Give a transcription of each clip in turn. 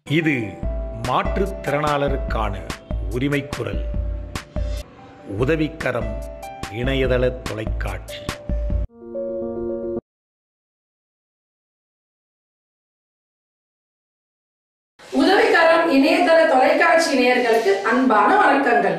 இது மாற்றுத்திறனாளருக்கான உரிமைக் குரல் உதவிக்கரம் இணையதள தொலைக்காட்சி உதவிக்கரம் இணையதள தொலைக்காட்சி நேயர்களுக்கு அன்பான வணக்கங்கள்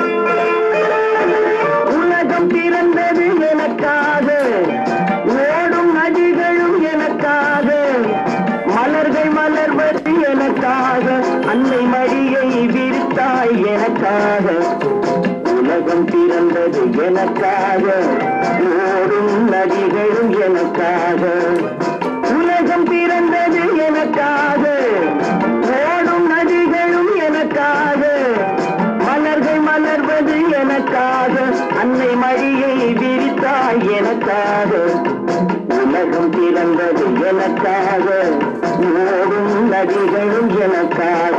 உலகம் பிறந்தது எனக்காக ஓடும் நதிகளும் எனக்காக மலர்கள் மலர்வது எனக்காக அன்னை மடியை விரித்தாய் எனக்காக உலகம் பிறந்தது எனக்காக ஓடும் நதிகளும் எனக்காக உலகம் பிறந்தது எனக்காக ஓடும் நதிகளும் எனக்காக மலர்கள் மலர்வது எனக்காக அன்னை மடியை விரித்தாய் எனக்காக உலகம் பிறந்தது எனக்காக ஓடும் நதிகளும் எனக்காக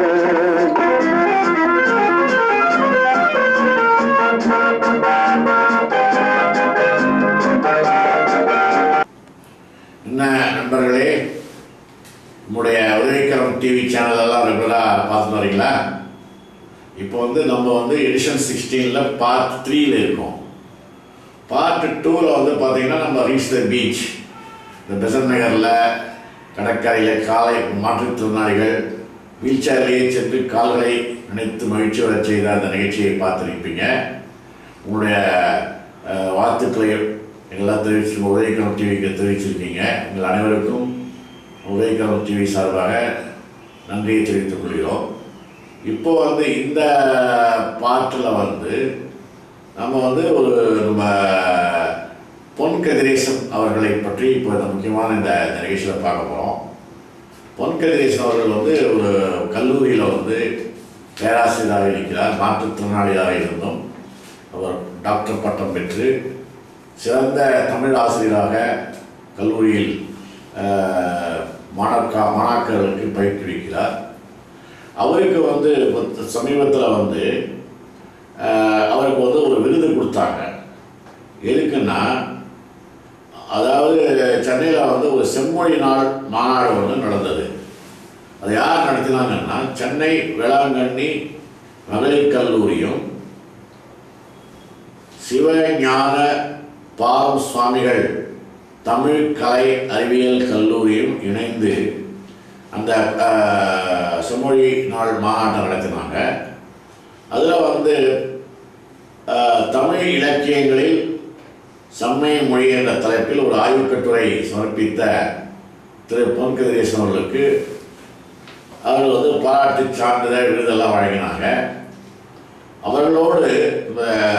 என்ன நண்பர்களே நம்முடைய உதவிக்கரம் டிவி சேனல் எல்லாம் ரெகுலராக பார்த்துட்டு வரீங்களா இப்போ வந்து நம்ம வந்து எடிஷன் சிக்ஸ்டீனில் பார்ட் த்ரீல இருக்கோம் பார்ட் டூவில் வந்து பார்த்தீங்கன்னா நம்ம ரீச் த பீச் இந்த பெசன் நகரில் கடற்கரையில் காலை மாற்றுத்திறனாளிகள் வீல் சேர்லேயே சென்று கால்களை நினைத்து மகிழ்ச்சி வரச் செய்த அந்த நிகழ்ச்சியை பார்த்துருப்பீங்க உங்களுடைய அஹ், வாழ்த்துக்களை எங்களாம் தெரிவிச்சு உதயக்கிழமை டிவிக்கு தெரிவிச்சிருக்கீங்க உங்கள் அனைவருக்கும் உதயக்கிழமை டிவி சார்பாக நன்றியை தெரிவித்துக் கொள்கிறோம் இப்போ வந்து இந்த பாட்டில் வந்து நம்ம வந்து ஒரு நம்ம பொன் கதிரேசன் அவர்களை பற்றி இப்போ இந்த முக்கியமான இந்த இந்த நிகழ்ச்சியில் பார்க்க போகிறோம் பொன் கதிரேசன் அவர்கள் வந்து ஒரு கல்லூரியில் வந்து பேராசிரியராக இருக்கிறார் மாற்றுத்திறனாளியாக இருந்தும் அவர் டாக்டர் பட்டம் பெற்று சிறந்த தமிழ் ஆசிரியராக கல்லூரியில் அஹ், மாணாக்கா மாணாக்கர்களுக்கு பயிற்றுவிக்கிறார் அவருக்கு வந்து சமீபத்தில் வந்து அஹ், அவருக்கு வந்து ஒரு விருது கொடுத்தாங்க எதுக்குன்னா அதாவது சென்னையில் வந்து ஒரு செம்மொழி நாள் மாநாடு ஒன்று நடந்தது அது யார் நடத்தினாங்கன்னா சென்னை வேளாங்கண்ணி மகளிர் கல்லூரியும் சிவஞான பாரம் சுவாமிகள் தமிழ் கலை அறிவியல் கல்லூரியும் இணைந்து அந்த அஹ், செம்மொழி நாள் மாநாட்டை நடத்தினாங்க அதில் வந்து அஹ், தமிழ் இலக்கியங்களில் செம்மை மொழி என்ற தலைப்பில் ஒரு ஆய்வுக் கட்டுரை சமர்ப்பித்த திரு பொன் கதிரேசன் அவர்களுக்கு அவர்கள் வந்து பாராட்டு சான்றிதழ் விருதெல்லாம் வழங்கினாங்க அவர்களோடு இந்த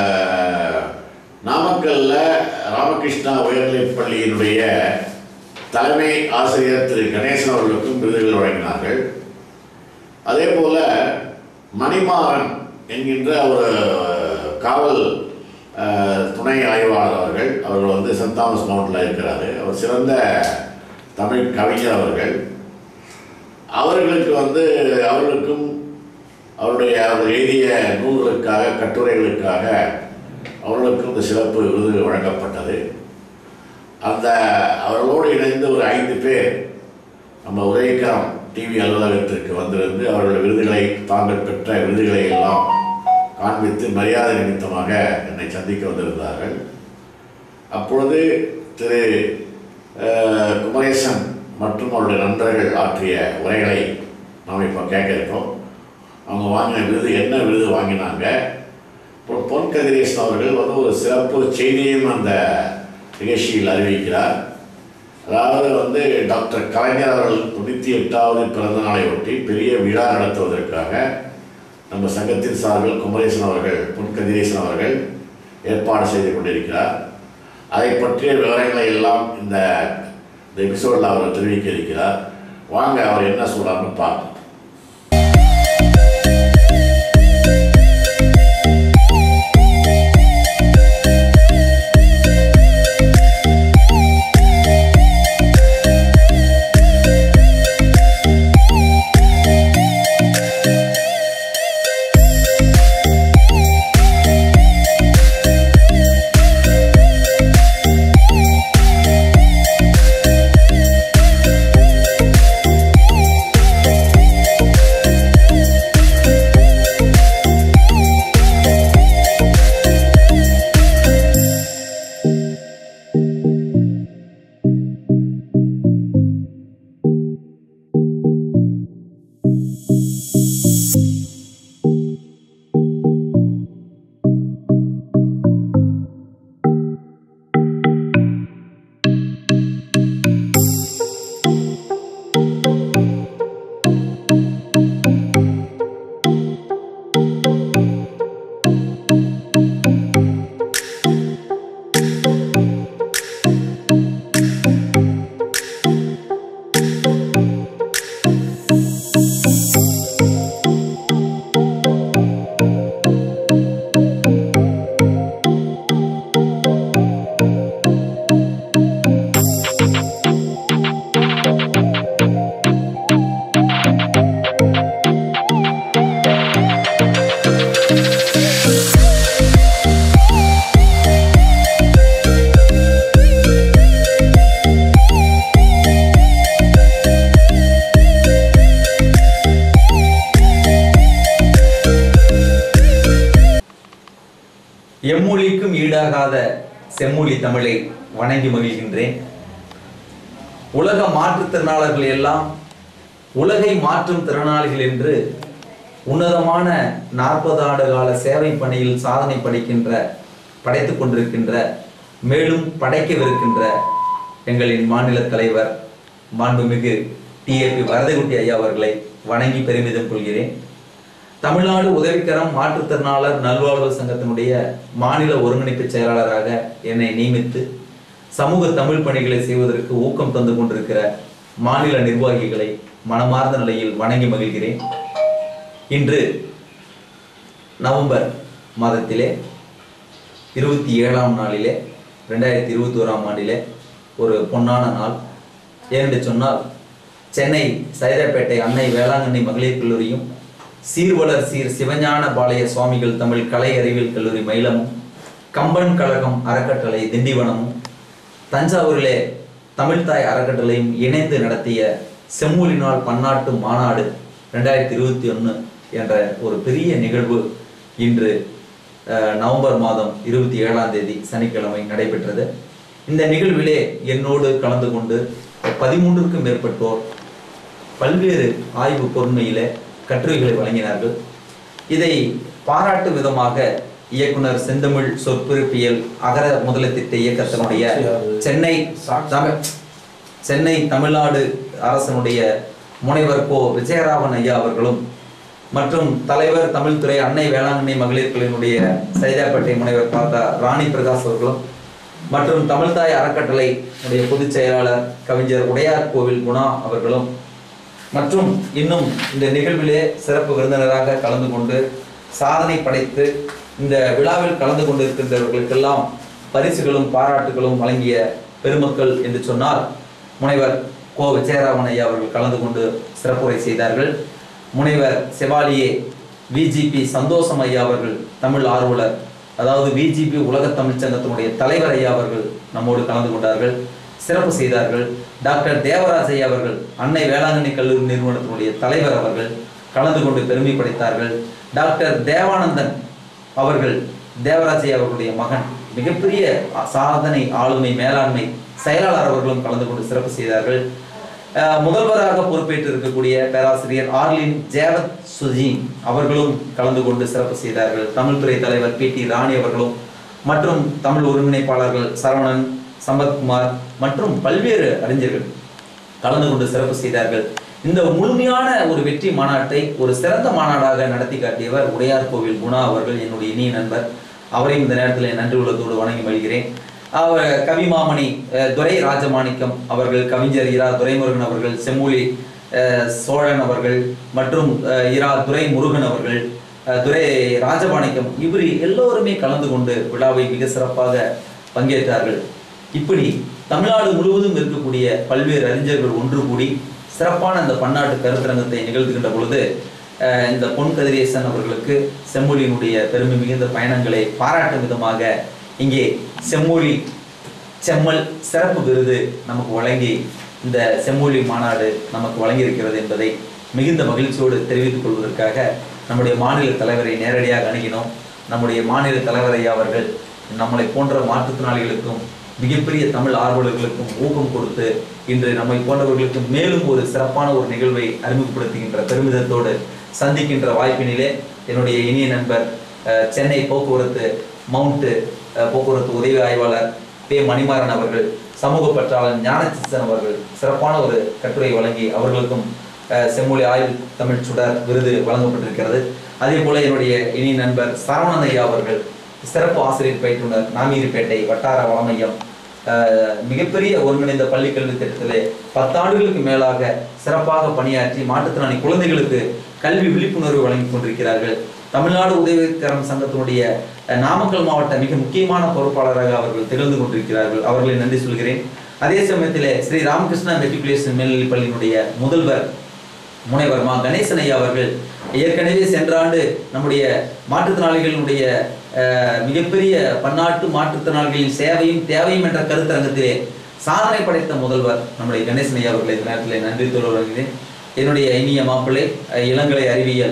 நாமக்கல்ல ராமகிருஷ்ணா உயர்நிலைப் பள்ளியினுடைய தலைமை ஆசிரியர் திரு கணேசன் அவர்களுக்கும் விருதுகள் வழங்கினார்கள் அதே போல மணிமாறன் என்கின்ற ஒரு காவல் அஹ், துணை ஆய்வாளர் அவர்கள் அவர் வந்து சென்ட் தாமஸ் மவுண்டில் இருக்கிறாரு அவர் சிறந்த தமிழ் கவிஞர் அவர்கள் அவர்களுக்கு வந்து அவர்களுக்கும் அவருடைய அவர் எழுதிய நூல்களுக்காக கட்டுரைகளுக்காக அவர்களுக்கும் இந்த சிறப்பு விருது வழங்கப்பட்டது அந்த அவர்களோடு இணைந்து ஒரு ஐந்து பேர் நம்ம உதயக்கரம் டிவி அலுவலகத்திற்கு வந்திருந்து அவர்களுடைய விருதுகளை தாங்கள் பெற்ற விருதுகளை எல்லாம் காண்பித்து மரியாதை நிமித்தமாக என்னை சந்திக்க வந்திருந்தார்கள் அப்பொழுது திரு அஹ், குமரேசன் மற்றும் அவருடைய நண்பர்கள் ஆற்றிய உரைகளை நாம் இப்போ கேட்க இருக்கோம் அவங்க வாங்கின விருது என்ன விருது வாங்கினாங்க இப்போ பொன் கதிரேசன் அவர்கள் வந்து ஒரு சிறப்பு செய்தியையும் அந்த நிகழ்ச்சியில் அறிவிக்கிறார் அதாவது வந்து டாக்டர் கலைஞர் அவர்கள் தொண்ணூற்றி எட்டாவது பிறந்த நாளை ஒட்டி பெரிய விழா நடத்துவதற்காக நம்ம சங்கத்தின் சார்பில் குமரேசன் அவர்கள் பொன் கதிரேசன் அவர்கள் ஏற்பாடு செய்து கொண்டிருக்கிறார் அதை பற்றிய விவரங்களை எல்லாம் இந்த இந்த எபிசோடில் அவர் தெரிவிக்க இருக்கிறார் வாங்க அவர் என்ன சொல்றாருன்னு பார்ப்போம் ஆ எம்மொழிக்கும் ஈடாகாத செம்மொழி தமிழை வணங்கி மகிழ்கின்றேன் உலக மாற்றுத்திறனாளர்கள் எல்லாம் உலகை மாற்றும் திறனாளிகள் என்று உன்னதமான நாற்பது ஆண்டு கால சேவை பணியில் சாதனை படைக்கின்ற படைத்துக் கொண்டிருக்கின்ற மேலும் படைக்கவிருக்கின்ற எங்களின் மாநில தலைவர் மாண்புமிகு டிஏபி வரதகுட்டி ஐயா அவர்களை வணங்கி பெருமிதம் கொள்கிறேன் தமிழ்நாடு உதவிக்கரம் மாற்றுத்திறனாளர் நல்வாழ்வு சங்கத்தினுடைய மாநில ஒருங்கிணைப்பு செயலாளராக என்னை நியமித்து சமூக தமிழ் பணிகளை செய்வதற்கு ஊக்கம் தந்து கொண்டிருக்கிற மாநில நிர்வாகிகளை மனமார்ந்த நிலையில் வணங்கி மகிழ்கிறேன் இன்று நவம்பர் மாதத்திலே இருபத்தி ஏழாம் நாளிலே ரெண்டாயிரத்தி இருபத்தி ஓராம் ஆண்டிலே ஒரு பொன்னான நாள் ஏனென்று சொன்னால் சென்னை சைதாப்பேட்டை அன்னை வேளாங்கண்ணி மகளிர் கல்லூரியும் சீர்வளர் சீர் சிவஞான பாளைய சுவாமிகள் தமிழ் கலை அறிவியல் கல்லூரி மயிலமும் கம்பன் கழகம் அறக்கட்டளை திண்டிவனமும் தஞ்சாவூரிலே தமிழ்தாய் அறக்கட்டளையும் இணைந்து நடத்திய செம்மொழி நாள் பன்னாட்டு மாநாடு ரெண்டாயிரத்தி இருபத்தி ஒன்று என்ற ஒரு பெரிய நிகழ்வு இன்று அஹ், நவம்பர் மாதம் இருபத்தி ஏழாம் தேதி சனிக்கிழமை நடைபெற்றது இந்த நிகழ்விலே என்னோடு கலந்து கொண்டு பதிமூன்றுக்கும் மேற்பட்டோர் பல்வேறு ஆய்வு பொறுமையிலே கட்டுரைகளை வழங்கினார்கள் இதை பாராட்டு விதமாக இயக்குனர் செந்தமிழ் சொற்பிறப்பியல் அகர முதல திட்ட இயக்கத்தினுடைய சென்னை தமிழ் சென்னை தமிழ்நாடு அரசனுடைய முனைவர் கோ விஜயராமன் ஐயா அவர்களும் மற்றும் தலைவர் தமிழ்துறை அன்னை வேளாண்மை மகளிர் கல்லூரியினுடைய சைதாப்பேட்டை முனைவர் பார்த்தா ராணி பிரகாஷ் அவர்களும் மற்றும் தமிழ்தாய் அறக்கட்டளை உடைய பொதுச் செயலாளர் கவிஞர் உடையார் கோவில் குணா அவர்களும் மற்றும் இன்னும் இந்த நிகழ்விலே சிறப்பு விருந்தினராக கலந்து கொண்டு சாதனை படைத்து இந்த விழாவில் கலந்து கொண்டிருக்கின்றவர்களுக்கெல்லாம் பரிசுகளும் பாராட்டுகளும் வழங்கிய பெருமக்கள் என்று சொன்னால் முனைவர் கோ விஜயராமன் ஐயா அவர்கள் கலந்து கொண்டு சிறப்புரை செய்தார்கள் முனைவர் செவாலியே விஜிபி சந்தோஷம் ஐயா அவர்கள் தமிழ் ஆர்வலர் அதாவது விஜிபி உலக தமிழ்ச் சங்கத்தினுடைய தலைவர் ஐயா அவர்கள் நம்மோடு கலந்து கொண்டார்கள் சிறப்பு செய்தார்கள் டாக்டர் தேவராஜ் ஐயா அவர்கள் அன்னை வேளாங்கண்ணி கல்லூரி நிறுவனத்தினுடைய தலைவர் அவர்கள் கலந்து கொண்டு பெருமை படைத்தார்கள் டாக்டர் தேவானந்தன் அவர்கள் தேவராஜ் ஐயா அவர்களுடைய மகன் மிகப்பெரிய சாதனை ஆளுமை மேலாண்மை செயலாளர் அவர்களும் கலந்து கொண்டு சிறப்பு செய்தார்கள் அஹ் முதல்வராக பொறுப்பேற்று இருக்கக்கூடிய பேராசிரியர் ஆர்லின் ஜேவத் சுஜி அவர்களும் கலந்து கொண்டு சிறப்பு செய்தார்கள் தமிழ்துறை தலைவர் பி டி ராணி அவர்களும் மற்றும் தமிழ் ஒருங்கிணைப்பாளர்கள் சரவணன் சம்பத்குமார் மற்றும் பல்வேறு அறிஞர்கள் கலந்து கொண்டு சிறப்பு செய்தார்கள் இந்த முழுமையான ஒரு வெற்றி மாநாட்டை ஒரு சிறந்த மாநாடாக நடத்தி காட்டியவர் உடையார் கோவில் குணா அவர்கள் என்னுடைய இனிய நண்பர் அவரையும் இந்த நேரத்தில் நன்றி உள்ளத்தோடு வணங்கி மகிழ்கிறேன் அவர் கவிமாமணி அஹ், துரை ராஜமாணிக்கம் அவர்கள் கவிஞர் இரா துரைமுருகன் அவர்கள் செம்மொழி அஹ், சோழன் அவர்கள் மற்றும் அஹ், இரா துரை முருகன் அவர்கள் அஹ், துரை ராஜமாணிக்கம் இவர் எல்லோருமே கலந்து கொண்டு விழாவை மிக சிறப்பாக பங்கேற்றார்கள் இப்படி தமிழ்நாடு முழுவதும் இருக்கக்கூடிய பல்வேறு அறிஞர்கள் ஒன்று கூடி சிறப்பான அந்த பன்னாட்டு கருத்தரங்கத்தை நிகழ்த்துகின்ற பொழுது அஹ், இந்த பொன் கதிரேசன் அவர்களுக்கு செம்மொழியினுடைய பெருமை மிகுந்த பயணங்களை பாராட்டும் விதமாக இங்கே செம்மொழி செம்மல் சிறப்பு விருது நமக்கு வழங்கி இந்த செம்மொழி மாநாடு நமக்கு வழங்கியிருக்கிறது என்பதை மிகுந்த மகிழ்ச்சியோடு தெரிவித்துக் கொள்வதற்காக நம்முடைய மாநில தலைவரை நேரடியாக அணுகினோம் நம்முடைய மாநில தலைவர் ஐயா அவர்கள் நம்மளை போன்ற மாற்றுத்திறனாளிகளுக்கும் மிகப்பெரிய தமிழ் ஆர்வலர்களுக்கும் ஊக்கம் கொடுத்து இன்று நம்மை போன்றவர்களுக்கு மேலும் ஒரு சிறப்பான ஒரு நிகழ்வை அறிமுகப்படுத்துகின்ற பெருமிதத்தோடு சந்திக்கின்ற வாய்ப்பினிலே என்னுடைய இனிய நண்பர் அஹ், சென்னை போக்குவரத்து மவுண்ட் அஹ், போக்குவரத்து உதவி ஆய்வாளர் பே மணிமாறன் அவர்கள் சமூக பற்றாளர் ஞானசிசன் அவர்கள் சிறப்பான ஒரு கட்டுரை வழங்கி அவர்களுக்கும் அஹ், செம்மொழி ஆய்வு தமிழ் சுடர் விருது வழங்கப்பட்டிருக்கிறது அதே போல என்னுடைய இனி நண்பர் சரவணன் ஐயா அவர்கள் சிறப்பு ஆசிரியர் பயிற்றுனர் நாமீரிப்பேட்டை வட்டார வளமையம் அஹ், மிகப்பெரிய ஒருங்கிணைந்த பள்ளிக்கல்வி திட்டத்திலே பத்தாண்டுகளுக்கு மேலாக சிறப்பாக பணியாற்றி மாற்றுத்திறனாளி குழந்தைகளுக்கு கல்வி விழிப்புணர்வு வழங்கி கொண்டிருக்கிறார்கள் தமிழ்நாடு உதவிக்கரம் சங்கத்தினுடைய அஹ், நாமக்கல் மாவட்ட மிக முக்கியமான பொறுப்பாளராக அவர்கள் திகழ்ந்து கொண்டிருக்கிறார்கள் அவர்களை நன்றி சொல்கிறேன் அதே சமயத்திலே ஸ்ரீ ராமகிருஷ்ணா மெட்ரிகுலேஷன் மேல்நிலைப் பள்ளியினுடைய முதல்வர் முனைவர் மா கணேசன் ஐயா அவர்கள் ஏற்கனவே சென்ற ஆண்டு நம்முடைய மாற்றுத்திறனாளிகளுடைய அஹ், மிகப்பெரிய பன்னாட்டு மாற்றுத்திறனாளிகளின் சேவையும் தேவையும் என்ற கருத்தரங்கத்திலே சாதனை படைத்த முதல்வர் நம்முடைய கணேசன் ஐயா அவர்களை இந்த நேரத்தில் நன்றி சொல்ல வருகிறேன் என்னுடைய இனிய மாப்பிள்ளை அஹ், இளங்கலை அறிவியல்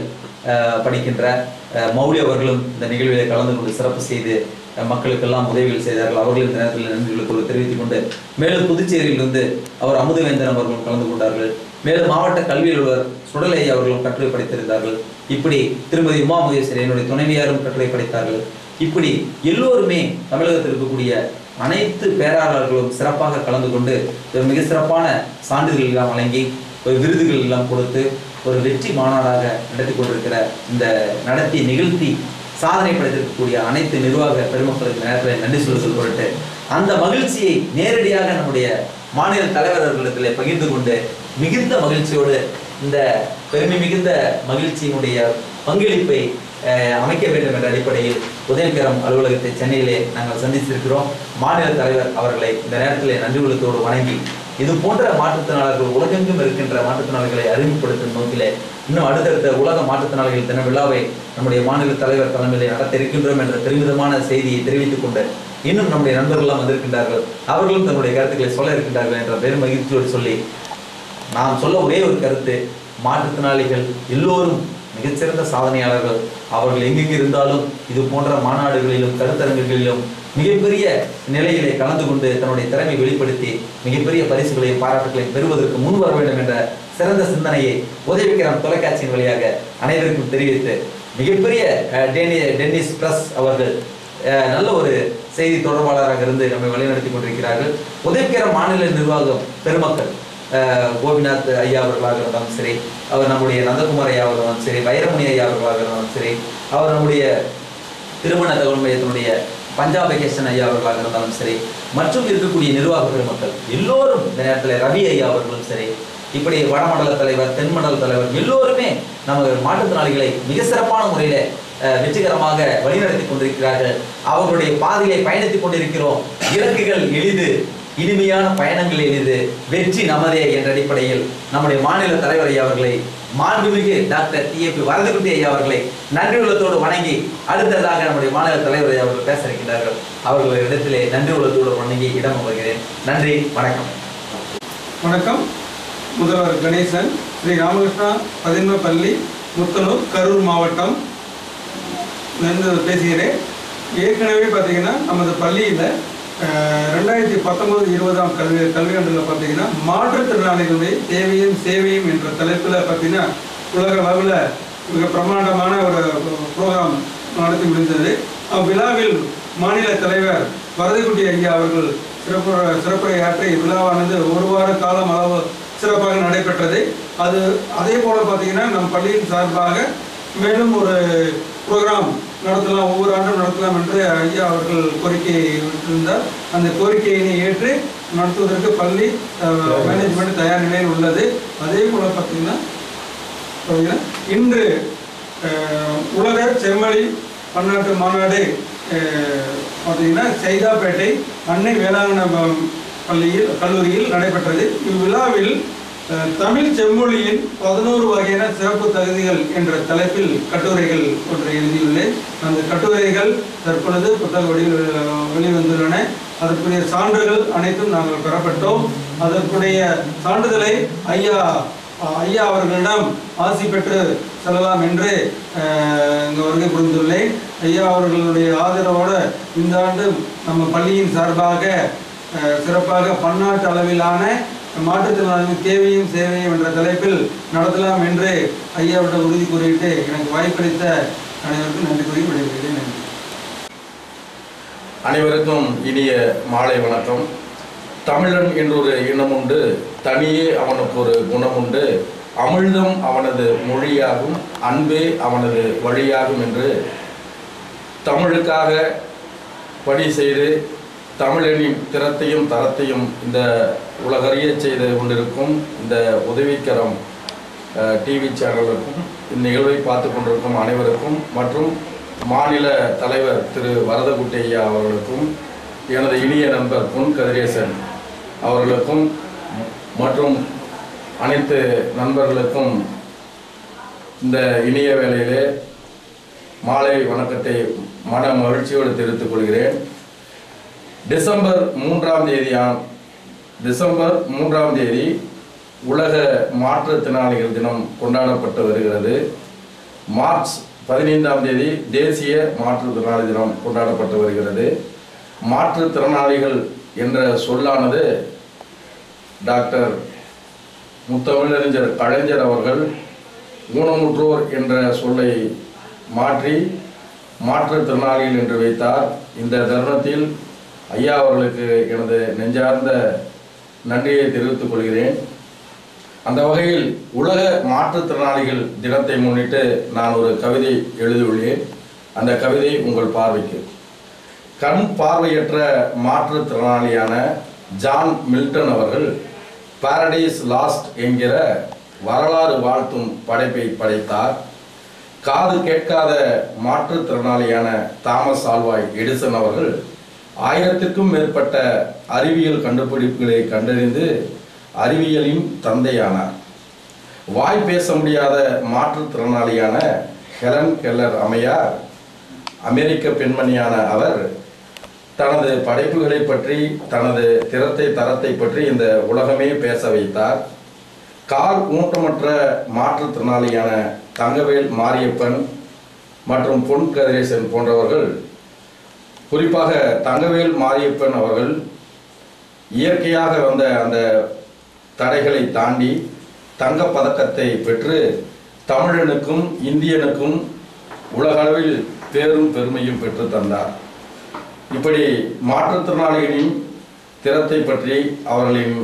அஹ், படிக்கின்ற அஹ், மௌலி அவர்களும் இந்த நிகழ்விலே கலந்து கொண்டு சிறப்பு செய்து அஹ், மக்களுக்கெல்லாம் உதவிகள் செய்தார்கள் அவர்கள் இந்த நேரத்தில் நன்றிகளை தெரிவித்துக் கொண்டு மேலும் புதுச்சேரியிலிருந்து அவர் அமுதவேந்தன் அவர்களும் கலந்து கொண்டார்கள் மேலும் மாவட்ட கல்வி அலுவலர் சுடலை அவர்களும் கட்டுரை படித்திருந்தார்கள் இப்படி திருமதி உமா மகேஸ்வரி என்னுடைய துணைவியாரும் கட்டுரை படித்தார்கள் இப்படி எல்லோருமே தமிழகத்தில் இருக்கக்கூடிய அனைத்து பேராளர்களும் சிறப்பாக கலந்து கொண்டு ஒரு மிக சிறப்பான சான்றிதழ்கள் எல்லாம் வழங்கி ஒரு விருதுகள் எல்லாம் கொடுத்து ஒரு வெற்றி மாநாடாக நடத்தி கொண்டிருக்கிற இந்த நடத்தி நிகழ்த்தி சாதனை படைத்திருக்கக்கூடிய அனைத்து நிர்வாக பெருமக்களுக்கு நேரத்தில் நன்றி சொல்ல பொருட்டு அந்த மகிழ்ச்சியை நேரடியாக நம்முடைய மாநில தலைவர்களிடத்தில் பகிர்ந்து கொண்டு மிகுந்த மகிழ்ச்சியோடு இந்த பெருமை மிகுந்த மகிழ்ச்சியினுடைய பங்களிப்பை அஹ், அமைக்க வேண்டும் என்ற அடிப்படையில் உதயகரம் அலுவலகத்தை சென்னையிலே நாங்கள் சந்தித்திருக்கிறோம் மாநில தலைவர் அவர்களை இந்த நேரத்தில் நன்றி உள்ளத்தோடு வணங்கி இது போன்ற மாற்றுத்திறனாளர்கள் உலகெங்கும் இருக்கின்ற மாற்றுத்திறனாளிகளை அறிமுகப்படுத்தும் நோக்கிலே இன்னும் அடுத்தடுத்த உலக மாற்றுத்திறனாளிகள் தின விழாவை நம்முடைய மாநில தலைவர் தலைமையிலே நடத்த இருக்கின்றோம் என்ற பெருமிதமான செய்தியை தெரிவித்துக் கொண்டு இன்னும் நம்முடைய நண்பர்கள்லாம் வந்திருக்கின்றார்கள் அவர்களும் தன்னுடைய கருத்துக்களை சொல்ல இருக்கின்றார்கள் என்ற பெரும் மகிழ்ச்சியோடு சொல்லி நான் சொல்ல ஒரே ஒரு கருத்து மாற்றுத்திறனாளிகள் எல்லோரும் மிகச்சிறந்த சாதனையாளர்கள் அவர்கள் எங்கெங்கு இருந்தாலும் இது போன்ற மாநாடுகளிலும் கருத்தரங்குகளிலும் மிகப்பெரிய நிலையிலே கலந்து கொண்டு தன்னுடைய திறமை வெளிப்படுத்தி மிகப்பெரிய பரிசுகளையும் பாராட்டுகளையும் பெறுவதற்கு முன் வர வேண்டும் என்ற சிறந்த சிந்தனையை உதவிக்கிறம் தொலைக்காட்சியின் வழியாக அனைவருக்கும் தெரிவித்து மிகப்பெரிய அஹ், டென்னி டென்னிஸ் பிரஸ் அவர்கள் அஹ், நல்ல ஒரு செய்தி தொடர்பாளராக இருந்து நம்மை வழிநடத்தி கொண்டிருக்கிறார்கள் உதவிக்கிறம் மாநில நிர்வாகம் பெருமக்கள் அஹ், கோபிநாத் ஐயா அவர்களாக இருந்தாலும் சரி அவர் நம்முடைய நந்தகுமார் ஐயா அவர்களாக இருந்தாலும் சரி வைரமணி ஐயா அவர்களாக இருந்தாலும் சரி அவர் நம்முடைய திருமண தகவல் மையத்தினுடைய பஞ்சாப் வெகேஷன் ஐயா அவர்களாக இருந்தாலும் சரி மற்றும் இருக்கக்கூடிய நிர்வாக பெருமக்கள் எல்லோரும் இந்த நேரத்தில் ரவி ஐயா அவர்களும் சரி இப்படி வடமண்டல தலைவர் தென்மண்டல தலைவர் எல்லோருமே நம்ம மாற்றுத்திறனாளிகளை மிக சிறப்பான முறையில அஹ், வெற்றிகரமாக வழிநடத்தி கொண்டிருக்கிறார்கள் அவர்களுடைய பாதையை பயணித்துக் கொண்டிருக்கிறோம் இலக்குகள் எளிது இனிமையான பயணங்கள் எளிது வெற்றி நமதே என்ற அடிப்படையில் நம்முடைய மாநில தலைவர் ஐயா அவர்களை மாண்புமிகு டாக்டர் டிஏபி வரதகுட்டி ஐயா அவர்களை நன்றி உள்ளத்தோடு வணங்கி அடுத்ததாக நம்முடைய மாநில தலைவர் ஐயா அவர்கள் பேச இருக்கின்றார்கள் அவர்களிடத்திலே நன்றி உள்ளத்தோடு வணங்கி இடம் அமர்கிறேன் நன்றி வணக்கம் வணக்கம் முதல்வர் கணேசன் ஸ்ரீ ராமகிருஷ்ணா பதின்ம பள்ளி முத்தனூர் கரூர் மாவட்டம் இருந்து பேசுகிறேன் ஏற்கனவே பார்த்தீங்கன்னா நமது பள்ளியில் ரெண்டாயிரத்தி பத்தொன்பது இருபதாம் கல்வி கல்வியாண்டில் பார்த்தீங்கன்னா மாற்றுத்திறனாளிகளுடைய தேவையும் சேவையும் என்ற தலைப்பில் பார்த்தீங்கன்னா உலக அளவில் மிக பிரமாண்டமான ஒரு ப்ரோக்ராம் நடத்தி முடிந்தது அவ்விழாவில் மாநில தலைவர் வரதிக்குட்டி ஐயா அவர்கள் சிறப்பு சிறப்புரையாற்றி விழாவானது ஒரு வார காலம் அளவு சிறப்பாக நடைபெற்றது அது அதே போல பார்த்தீங்கன்னா நம் பள்ளியின் சார்பாக மேலும் ஒரு ப்ரோக்ராம் நடத்தலாம் ஒவ்வொரு ஆண்டும் நடத்தலாம் என்று ஐயா அவர்கள் கோரிக்கை விட்டிருந்தார் அந்த கோரிக்கையினை ஏற்று நடத்துவதற்கு பள்ளி மேனேஜ்மெண்ட் தயார் நிலையில் உள்ளது அதே போல பார்த்தீங்கன்னா பார்த்தீங்கன்னா இன்று அஹ், உலக செம்மொழி பன்னாட்டு மாநாடு அஹ், பார்த்தீங்கன்னா சைதாப்பேட்டை அன்னை வேளாங்கண்ண ப- பள்ளியில் கல்லூரியில் நடைபெற்றது இவ்விழாவில் அஹ், தமிழ் செம்மொழியின் பதினோரு வகையான சிறப்பு தகுதிகள் என்ற தலைப்பில் கட்டுரைகள் ஒன்றை எழுதியுள்ளேன் அந்த கட்டுரைகள் தற்பொழுது புத்தக வடிவில் அஹ், வெளிவந்துள்ளன அதற்குரிய சான்றுகள் அனைத்தும் நாங்கள் பெறப்பட்டோம் அதற்குரிய சான்றிதழை ஐயா அஹ் ஐயா அவர்களிடம் ஆசி பெற்று செல்லலாம் என்று அஹ், இங்கு வருகை புரிந்துள்ளேன் ஐயா அவர்களுடைய ஆதரவோடு இந்த ஆண்டு நம்ம பள்ளியின் சார்பாக அஹ், சிறப்பாக பன்னாட்டு அளவிலான மாற்றுத்திறனாளிகளின் தேவையும் சேவையும் என்ற தலைப்பில் நடத்தலாம் என்று ஐயாவிடம் உறுதி கூறிவிட்டு எனக்கு வாய்ப்பளித்த அனைவருக்கும் நன்றி கூறி விடைபெறுகிறேன் நன்றி அனைவருக்கும் இனிய மாலை வணக்கம் தமிழன் என்றொரு இனம் உண்டு தனியே அவனுக்கு ஒரு குணம் உண்டு அமிழ்தம் அவனது மொழியாகும் அன்பே அவனது வழியாகும் என்று தமிழுக்காக பணி செய்து தமிழனின் திறத்தையும் தரத்தையும் இந்த உலகறிய செய்து கொண்டிருக்கும் இந்த உதவிக்கரம் அஹ், டிவி சேனலுக்கும் இந்நிகழ்வை பார்த்து கொண்டிருக்கும் அனைவருக்கும் மற்றும் மாநில தலைவர் திரு வரதகுட்டி ஐயா அவர்களுக்கும் எனது இனிய நண்பர் பொன் கதிரேசன் அவர்களுக்கும் மற்றும் அனைத்து நண்பர்களுக்கும் இந்த இனிய வேளையிலே மாலை வணக்கத்தை மன மகிழ்ச்சியோடு தெரிவித்துக் கொள்கிறேன் டிசம்பர் மூன்றாம் தேதியாம் டிசம்பர் மூன்றாம் தேதி உலக மாற்றுத்திறனாளிகள் தினம் கொண்டாடப்பட்டு வருகிறது மார்ச் பதினைந்தாம் தேதி தேசிய மாற்றுத்திறனாளி தினம் கொண்டாடப்பட்டு வருகிறது மாற்றுத்திறனாளிகள் என்ற சொல்லானது டாக்டர் முத்தமிழறிஞர் கலைஞர் அவர்கள் ஊனமுற்றோர் என்ற சொல்லை மாற்றி மாற்றுத்திறனாளிகள் என்று வைத்தார் இந்த தருணத்தில் ஐயா அவர்களுக்கு எனது நெஞ்சார்ந்த நன்றியை தெரிவித்துக் கொள்கிறேன் அந்த வகையில் உலக மாற்றுத்திறனாளிகள் தினத்தை முன்னிட்டு நான் ஒரு கவிதை எழுதியுள்ளேன் அந்த கவிதை உங்கள் பார்வைக்கு கண் பார்வையற்ற மாற்றுத்திறனாளியான ஜான் மில்டன் அவர்கள் பாரடைஸ் லாஸ்ட் என்கிற வரலாறு வாழ்த்தும் படைப்பை படைத்தார் காது கேட்காத மாற்றுத்திறனாளியான தாமஸ் ஆல்வாய் எடிசன் அவர்கள் ஆயிரத்திற்கும் மேற்பட்ட அறிவியல் கண்டுபிடிப்புகளை கண்டறிந்து அறிவியலின் தந்தையானார் வாய் பேச முடியாத மாற்றுத்திறனாளியான ஹெலன் கெல்லர் அம்மையார் அமெரிக்க பெண்மணியான அவர் தனது படைப்புகளை பற்றி தனது திறத்தை தரத்தை பற்றி இந்த உலகமே பேச வைத்தார் கால் ஊட்டமற்ற மாற்றுத்திறனாளியான தங்கவேல் மாரியப்பன் மற்றும் பொன் கதிரேசன் போன்றவர்கள் குறிப்பாக தங்கவேல் மாரியப்பன் அவர்கள் இயற்கையாக வந்த அந்த தடைகளை தாண்டி தங்கப் பதக்கத்தை பெற்று தமிழனுக்கும் இந்தியனுக்கும் உலகளவில் பேரும் பெருமையும் பெற்று தந்தார் இப்படி மாற்றுத்திறனாளிகளின் திறத்தை பற்றி அவர்களின்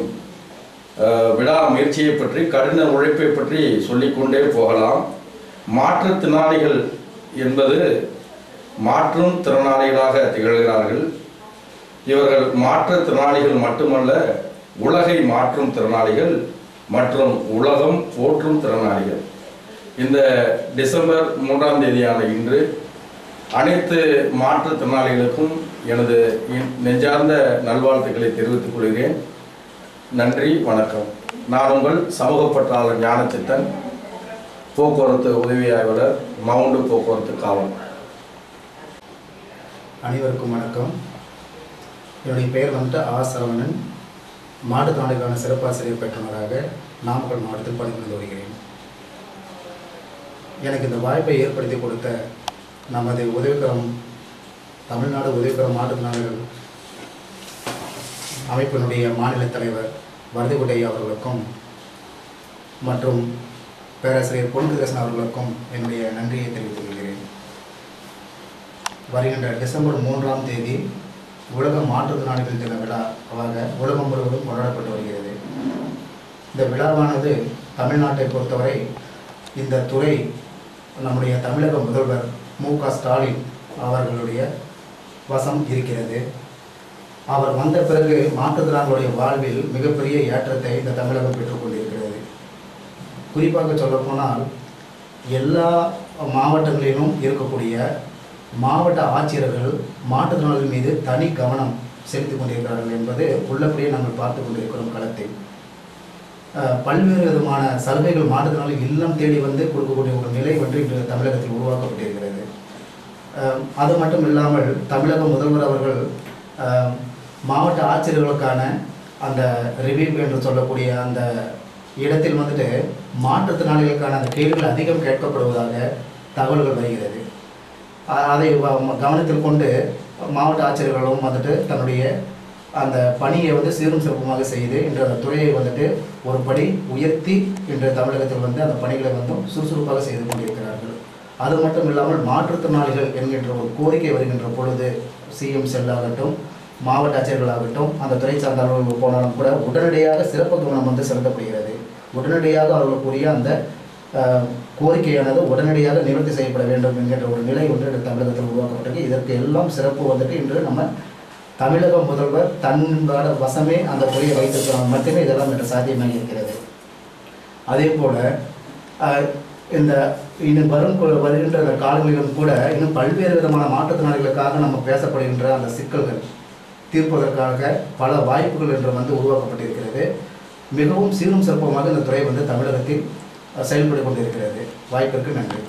அஹ், விடா முயற்சியை பற்றி கடின உழைப்பை பற்றி சொல்லிக்கொண்டே போகலாம் மாற்றுத்திறனாளிகள் என்பது மாற்றும் திறனாளிகளாக திகழ்கிறார்கள் இவர்கள் மாற்றுத்திறனாளிகள் மட்டுமல்ல உலகை மாற்றும் திறனாளிகள் மற்றும் உலகம் போற்றும் திறனாளிகள் இந்த டிசம்பர் மூன்றாம் தேதியான இன்று அனைத்து மாற்றுத்திறனாளிகளுக்கும் எனது இன்- நெஞ்சார்ந்த நல்வாழ்த்துக்களை தெரிவித்துக் கொள்கிறேன் நன்றி வணக்கம் நான் உங்கள் சமூக பற்றாளர் ஞானச்சித்தன் போக்குவரத்து உதவி ஆய்வாளர் மவுண்டு போக்குவரத்து காவல் அனைவருக்கும் வணக்கம் என்னுடைய பெயர் வந்துட்டு ஆ சரவணன் மாற்றுத்திறனாளிகளுக்கான சிறப்பாசிரியர் பெற்றவராக நாமக்கல் மாவட்டத்தில் பணிபுரிந்து வருகிறேன் எனக்கு இந்த வாய்ப்பை ஏற்படுத்தி கொடுத்த நமது உதவிக்கரம் தமிழ்நாடு உதவிக்கரம் மாற்றுத்திறனாளிகள் அமைப்பினுடைய மாநில தலைவர் வரதிகுடை அவர்களுக்கும் மற்றும் பேராசிரியர் பொன்கிருஷ்ணன் அவர்களுக்கும் என்னுடைய நன்றியை தெரிவித்துக் கொள்கிறேன் வருகின்ற டிசம்பர் மூன்றாம் தேதி உலக மாற்றுத்திறனாளிகள் தின விழாவாக உலகம் முழுவதும் கொண்டாடப்பட்டு வருகிறது இந்த விழாவானது தமிழ்நாட்டை பொறுத்தவரை இந்த துறை நம்முடைய தமிழக முதல்வர் மு க ஸ்டாலின் அவர்களுடைய வசம் இருக்கிறது அவர் வந்த பிறகு மாற்றுத்திறனாளிகளுடைய வாழ்வில் மிகப்பெரிய ஏற்றத்தை இந்த தமிழகம் பெற்றுக்கொண்டிருக்கிறது குறிப்பாக சொல்லப்போனால் எல்லா மாவட்டங்களிலும் இருக்கக்கூடிய மாவட்ட ஆட்சியர்கள் மாற்றுத்திறனாளிகள் மீது தனி கவனம் செலுத்திக் கொண்டிருக்கிறார்கள் என்பது உள்ளபடியே நாங்கள் பார்த்து கொண்டிருக்கிறோம் களத்தில் அஹ், பல்வேறு விதமான சலுகைகள் மாற்றுத்திறனாளி இல்லம் தேடி வந்து கொடுக்கக்கூடிய ஒரு நிலை வந்து இன்று தமிழகத்தில் உருவாக்கப்பட்டிருக்கிறது அஹ், அது மட்டும் இல்லாமல் தமிழக முதல்வர் அவர்கள் அஹ், மாவட்ட ஆட்சியர்களுக்கான அந்த ரிவ்யூ என்று சொல்லக்கூடிய அந்த இடத்தில் வந்துட்டு மாற்றுத்திறனாளிகளுக்கான அந்த கேள்விகள் அதிகம் கேட்கப்படுவதாக தகவல்கள் வருகிறது அ- அதை வ- கவனத்தில் கொண்டு மாவட்ட ஆட்சியர்களும் வந்துட்டு தன்னுடைய அந்த பணியை வந்து சீரும் சிறப்புமாக செய்து இன்று அந்த துறையை வந்துட்டு ஒரு படி உயர்த்தி இன்று தமிழகத்தில் வந்து அந்த பணிகளை வந்து சுறுசுறுப்பாக செய்து கொண்டிருக்கிறார்கள் அது மட்டும் இல்லாமல் மாற்றுத்திறனாளிகள் என்கின்ற ஒரு கோரிக்கை வருகின்ற பொழுது சிஎம் செல்லாகட்டும் மாவட்ட ஆட்சியர்களாகட்டும் அந்த துறை சார்ந்தவர்கள் போனாலும் கூட உடனடியாக சிறப்பு கவனம் வந்து செலுத்தப்படுகிறது உடனடியாக அவர்களுக்குரிய அந்த அஹ், கோரிக்கையானது உடனடியாக நிவர்த்தி செய்யப்பட வேண்டும் என்கின்ற ஒரு நிலை ஒன்று இன்று தமிழகத்தில் உருவாக்கப்பட்டிருக்கு இதற்கு எல்லாம் சிறப்பு வந்துட்டு இன்று நம்ம தமிழக முதல்வர் தன்னோட வசமே அந்த துறையை வைத்திருக்கிறாங்க மட்டுமே இதெல்லாம் இன்று சாத்தியமாக இருக்கிறது அதே போல அஹ், இந்த இன்னும் வரும் கு- வருகின்ற அந்த காலங்களிலும் கூட இன்னும் பல்வேறு விதமான மாற்றுத்திறனாளிகளுக்காக நம்ம பேசப்படுகின்ற அந்த சிக்கல்கள் தீர்ப்பதற்காக பல வாய்ப்புகள் என்று வந்து உருவாக்கப்பட்டிருக்கிறது மிகவும் சீரும் சிறப்புமாக இந்த துறை வந்து தமிழகத்தில் அஹ், செயல்பட்டு கொண்டிருக்கிறது வாய்ப்பிற்கு நன்றி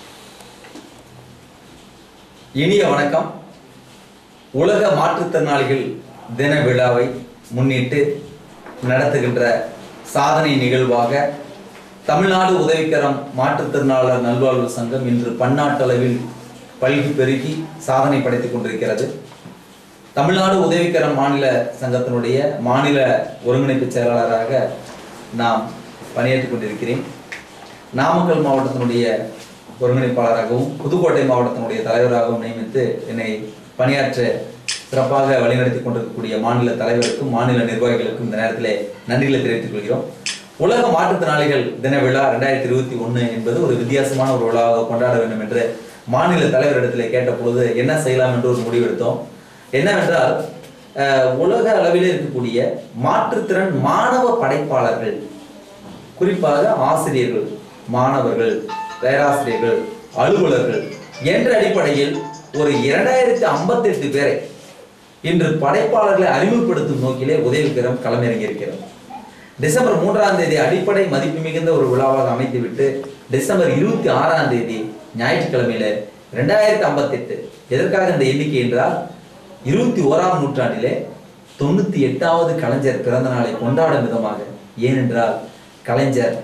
இனிய வணக்கம் உலக மாற்றுத்திறனாளிகள் தின விழாவை முன்னிட்டு நடத்துகின்ற சாதனை நிகழ்வாக தமிழ்நாடு உதவிக்கரம் மாற்றுத்திறனாளர் நல்வாழ்வு சங்கம் இன்று பன்னாட்டளவில் பல்கி பெருகி சாதனை படைத்துக் கொண்டிருக்கிறது தமிழ்நாடு உதவிக்கரம் மாநில சங்கத்தினுடைய மாநில ஒருங்கிணைப்பு செயலாளராக நாம் பணியாற்றிக் கொண்டிருக்கிறேன் நாமக்கல் மாவட்டத்தினுடைய ஒருங்கிணைப்பாளராகவும் புதுக்கோட்டை மாவட்டத்தினுடைய தலைவராகவும் நியமித்து என்னை பணியாற்ற சிறப்பாக வழிநடத்தி கொண்டிருக்கக்கூடிய மாநில தலைவருக்கும் மாநில நிர்வாகிகளுக்கும் இந்த நேரத்திலே நன்றிகளை தெரிவித்துக் கொள்கிறோம் உலக மாற்றுத்திறனாளிகள் தின விழா ரெண்டாயிரத்தி இருபத்தி ஒன்று என்பது ஒரு வித்தியாசமான ஒரு விழாவாக கொண்டாட வேண்டும் என்று மாநில தலைவரிடத்திலே கேட்ட பொழுது என்ன செய்யலாம் என்று ஒரு முடிவெடுத்தோம் என்னவென்றால் அஹ், உலக அளவில் இருக்கக்கூடிய மாற்றுத்திறன் மாணவ படைப்பாளர்கள் குறிப்பாக ஆசிரியர்கள் மாணவர்கள் பேராசிரியர்கள் அலுவலர்கள் என்ற அடிப்படையில் ஒரு இரண்டாயிரத்தி ஐம்பத்தி எட்டு பேரை இன்று படைப்பாளர்களை அறிமுகப்படுத்தும் நோக்கிலே உதவிக்கரம் களமிறங்கியிருக்கிறோம் டிசம்பர் மூன்றாம் தேதி அடிப்படை மதிப்பு மிகுந்த ஒரு விழாவாக அமைத்துவிட்டு டிசம்பர் இருபத்தி ஆறாம் தேதி ஞாயிற்றுக்கிழமையில ரெண்டாயிரத்தி ஐம்பத்தி எட்டு எதற்காக இந்த எண்ணிக்கை என்றால் இருபத்தி ஓராம் நூற்றாண்டிலே தொண்ணூத்தி எட்டாவது கலைஞர் பிறந்த நாளை கொண்டாடும் விதமாக ஏனென்றால் கலைஞர்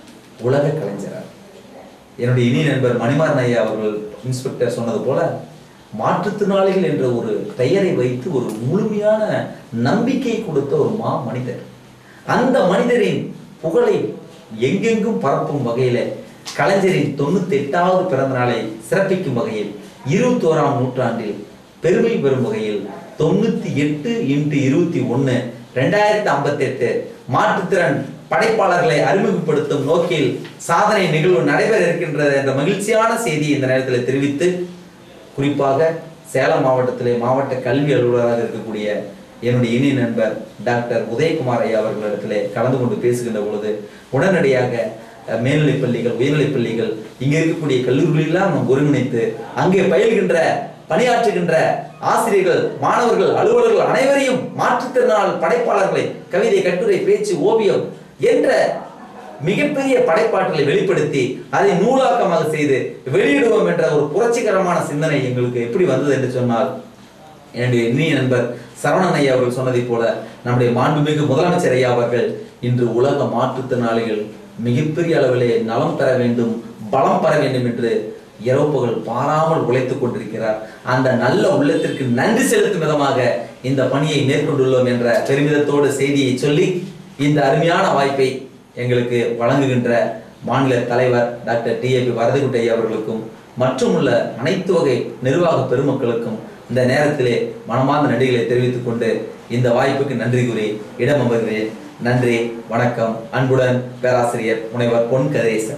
உலக கலைஞரார் என்னுடைய இனிய நண்பர் மணிமாறன் ஐயா அவர்கள் இன்ஸ்பெக்டர் சொன்னது போல மாற்றுத்திறனாளிகள் என்ற ஒரு பெயரை வைத்து ஒரு முழுமையான நம்பிக்கை கொடுத்த ஒரு மா மனிதர் அந்த மனிதரின் புகழை எங்கெங்கும் பரப்பும் வகையில கலைஞரின் தொண்ணூத்தி எட்டாவது பிறந்த நாளை சிறப்பிக்கும் வகையில் இருபத்தி ஓராம் நூற்றாண்டில் பெருமை பெறும் வகையில் தொண்ணூத்தி எட்டு இன்ட்டு இருபத்தி ஒன்னு ரெண்டாயிரத்தி ஐம்பத்தி எட்டு மாற்றுத்திறன் படைப்பாளர்களை அறிமுகப்படுத்தும் நோக்கில் சாதனை நிகழ்வு நடைபெற இருக்கின்றது என்ற மகிழ்ச்சியான செய்தியை இந்த நேரத்தில் தெரிவித்து குறிப்பாக சேலம் மாவட்டத்திலே மாவட்ட கல்வி அலுவலராக இருக்கக்கூடிய என்னுடைய இனிய நண்பர் டாக்டர் உதயகுமார் ஐயா அவர்களிடத்திலே கலந்து கொண்டு பேசுகின்ற பொழுது உடனடியாக அஹ், மேல்நிலைப் பள்ளிகள் உயர்நிலைப் பள்ளிகள் இங்கே இருக்கக்கூடிய கல்லூரிகளெல்லாம் நாம் ஒருங்கிணைத்து அங்கே பயில்கின்ற பணியாற்றுகின்ற ஆசிரியர்கள் மாணவர்கள் அலுவலர்கள் அனைவரையும் மாற்றுத்திறனாள் படைப்பாளர்களை கவிதை கட்டுரை பேச்சு ஓவியம் என்ற மிகப்பெரிய படைப்பாற்றலை வெளிப்படுத்தி அதை நூலாக்கமாக செய்து வெளியிடுவோம் என்ற ஒரு புரட்சிகரமான சிந்தனை எங்களுக்கு எப்படி வந்தது என்று சொன்னால் என்னுடைய இனிய நண்பர் சரவணன் ஐயா அவர்கள் சொன்னதைப் போல நம்முடைய மாண்புமிகு முதலமைச்சர் ஐயா அவர்கள் இன்று உலக மாற்றுத்திறனாளிகள் மிகப்பெரிய அளவிலே நலம் பெற வேண்டும் பலம் பெற வேண்டும் என்று இரவுப்பகல் பாராமல் உழைத்துக் கொண்டிருக்கிறார் அந்த நல்ல உள்ளத்திற்கு நன்றி செலுத்தும் விதமாக இந்த பணியை மேற்கொண்டுள்ளோம் என்ற பெருமிதத்தோடு செய்தியை சொல்லி இந்த அருமையான வாய்ப்பை எங்களுக்கு வழங்குகின்ற மாநில தலைவர் டாக்டர் டி ஏபி வரதகுட்டை அவர்களுக்கும் மற்றும் உள்ள அனைத்து வகை நிர்வாக பெருமக்களுக்கும் இந்த நேரத்திலே மனமார்ந்த நன்றிகளை தெரிவித்துக் கொண்டு இந்த வாய்ப்புக்கு நன்றி கூறி இடம் அமர்கிறேன் நன்றி வணக்கம் அன்புடன் பேராசிரியர் முனைவர் பொன் கதிரேசன்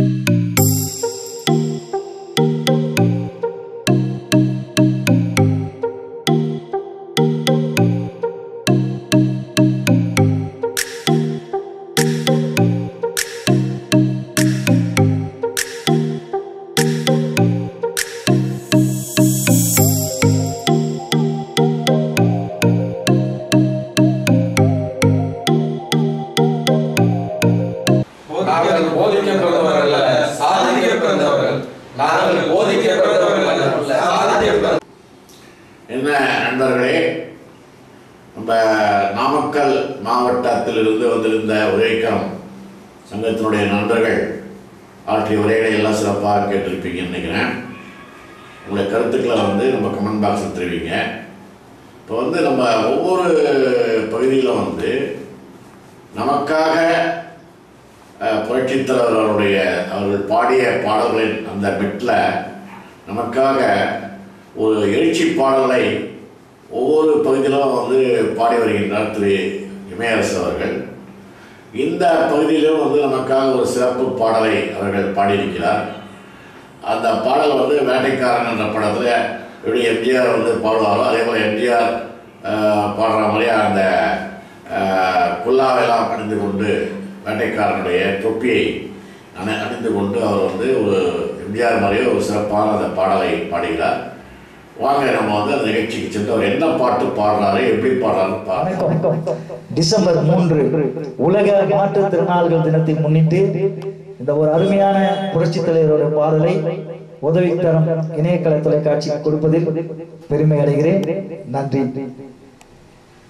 நாங்கள் போதிக்க பிறந்தவர்கள் அல்ல சாதிக்க பிறந்தவர்கள் நாங்கள் போதிக்க பிறந்தவர்கள் அல்ல சாதிக்க பிறந்தவர்கள் என்ன நண்பர்களே நம்ம நாமக்கல் மாவட்டத்திலிருந்து வந்திருந்த உதவிக்கரம் சங்கத்தினுடைய நண்பர்கள் ஆற்றிய உரைகளை எல்லாம் சிறப்பாக கேட்டிருப்பீங்கன்னு நினைக்கிறேன் உங்களுடைய கருத்துக்களை வந்து நம்ம கமெண்ட் பாக்ஸில் தெரிவிங்க இப்போ வந்து நம்ம ஒவ்வொரு பகுதியிலும் வந்து நமக்காக அஹ், புரட்சித் தலைவர் அவருடைய அவர்கள் பாடிய பாடல்களின் அந்த மெட்டில் நமக்காக ஒரு எழுச்சி பாடலை ஒவ்வொரு பகுதியிலும் வந்து பாடி வருகின்றார் திரு இமயரசு அவர்கள் இந்த பகுதியிலும் வந்து நமக்காக ஒரு சிறப்பு பாடலை அவர்கள் பாடியிருக்கிறார் அந்த பாடல் வந்து வேட்டைக்காரன் என்ற படத்தில் எப்படி எம்ஜிஆர் வந்து பாடுவாரோ அதே போல் எம்ஜிஆர் பாடுற மாதிரி அந்த ஆஹ், குல்லாவெல்லாம் அணிந்து கொண்டு வேட்டைக்காரனுடைய தொப்பியை அணி அணிந்து கொண்டு அவர் வந்து ஒரு எம்ஜிஆர் மாதிரியே ஒரு சிறப்பான அந்த பாடலை பாடுகிறார் வாங்க நம்ம வந்து அந்த நிகழ்ச்சிக்கு சென்று அவர் என்ன பாட்டு பாடுறாரு எப்படி பாடுறாருன்னு பார்க்கலாம் டிசம்பர் மூன்று உலக மாற்றுத்திறனாளிகள் தினத்தை முன்னிட்டு இந்த ஒரு அருமையான புரட்சித் தலைவரோட பாடலை உதவித்தரம் இணையதள தொலைக்காட்சிக்கு கொடுப்பதில் பெருமை அடைகிறேன் நன்றி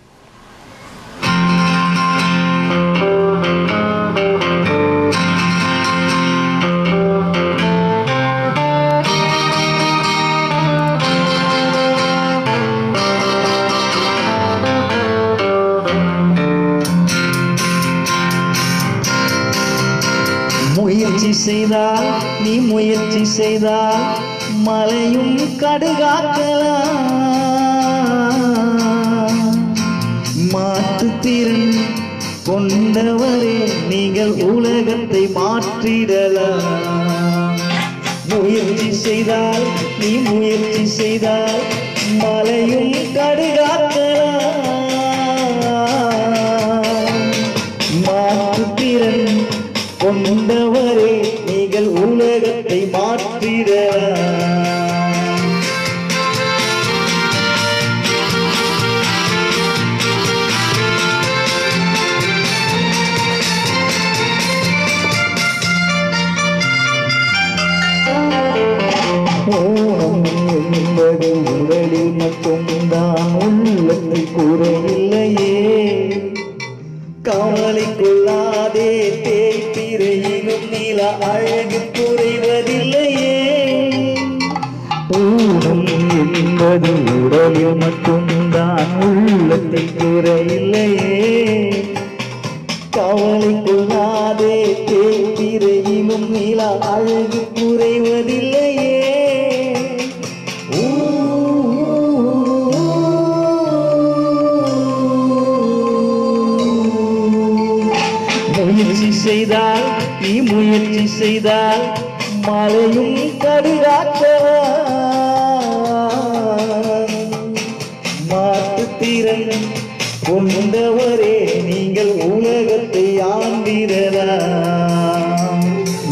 ஆ செய்தால் நீ முயற்சி செய்தால் மலையும் கடுகாக்கலாம் மாற்றுத்திறன் கொண்டவரே நீங்கள் உலகத்தை மாற்றிடலாம் முயற்சி செய்தால் நீ முயற்சி செய்தால் மலையும் கடுகாக்கலாம் மாற்றுத்திறன் கொண்டவரே நீங்கள் உலகத்தை மாற்றிடலாம் ஓணம் என்பது உடலில் மட்டும்தான் உள்ளத்தில் குறையில்லையே கவலை கொள்ளாதே தேய்பிரையிலும் நில அழகு குறைவதில்லையே ஊனம் என்பது உடலில் மட்டும்தான் உள்ளத்தில் குறையில்லையே கவலை கொள்ளாதே தேய்பிரையிலும் நில அழகு குறைவதில்லையே முயற்சி செய்தால் நீ முயற்சி செய்தால் மழையும் கடுகாக்கலாம் மாற்றுத்திறன் கொண்டவரே நீங்கள் உலகத்தை ஆண்டிடலாம்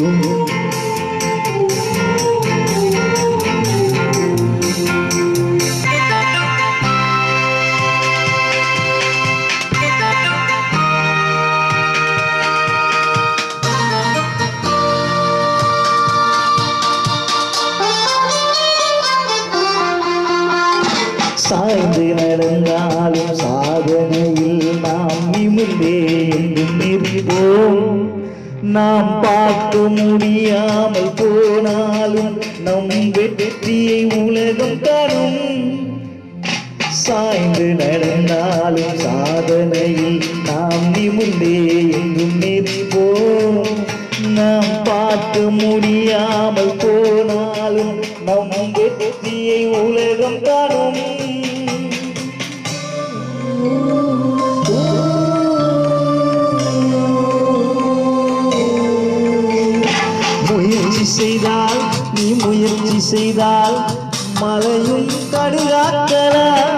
சாய்ந்து நடந்தாலும் சாதனையில் நாம் நிமிர்ந்தே என்றும் நிற்போம் நாம் பார்க்க முடியாமல் போனாலும் நம் வெற்றியை உலகம் தரும் சாய்ந்து நடந்தாலும் சாதனையில் நாம் நிமிர்ந்தே என்றும் நிற்போம் நாம் பார்க்க முடியாமல் போனாலும் நம் வெற்றியை உலகம் காணும் முயற்சி செய்தால் நீ முயற்சி செய்தால் மலையும் கடுகாக்கலாம்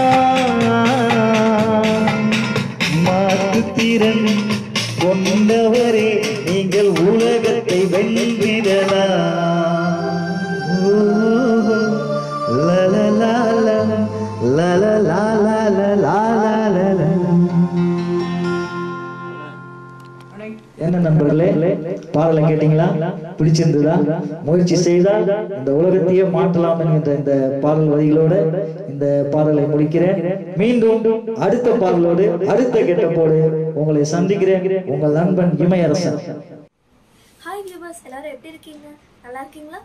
மாற்றுத்திறன் கொண்டவரே நீங்கள் உலகத்தை வென்றிடலாம் ஓ, லலலாலா, லலலாலலலாலலலலா. என்ன நண்பர்களே பாடலை கேட்டீங்களா பிடிச்சிருந்ததா முயற்சி செய்தால் இந்த உலகத்தையே மாற்றலாம் என்கின்ற இந்த பாடல் வரிகளோட இந்த பாடலை முடிக்கிறேன் மீண்டும் அடுத்த பாடலோடு அடுத்த கெட்டப்போடு உங்களை சந்திக்கிறேன் உங்கள் நண்பன் இமயரசன் ஹாய் வியூவர்ஸ் எல்லாரும் எப்படி இருக்கீங்க நல்லா இருக்கீங்களா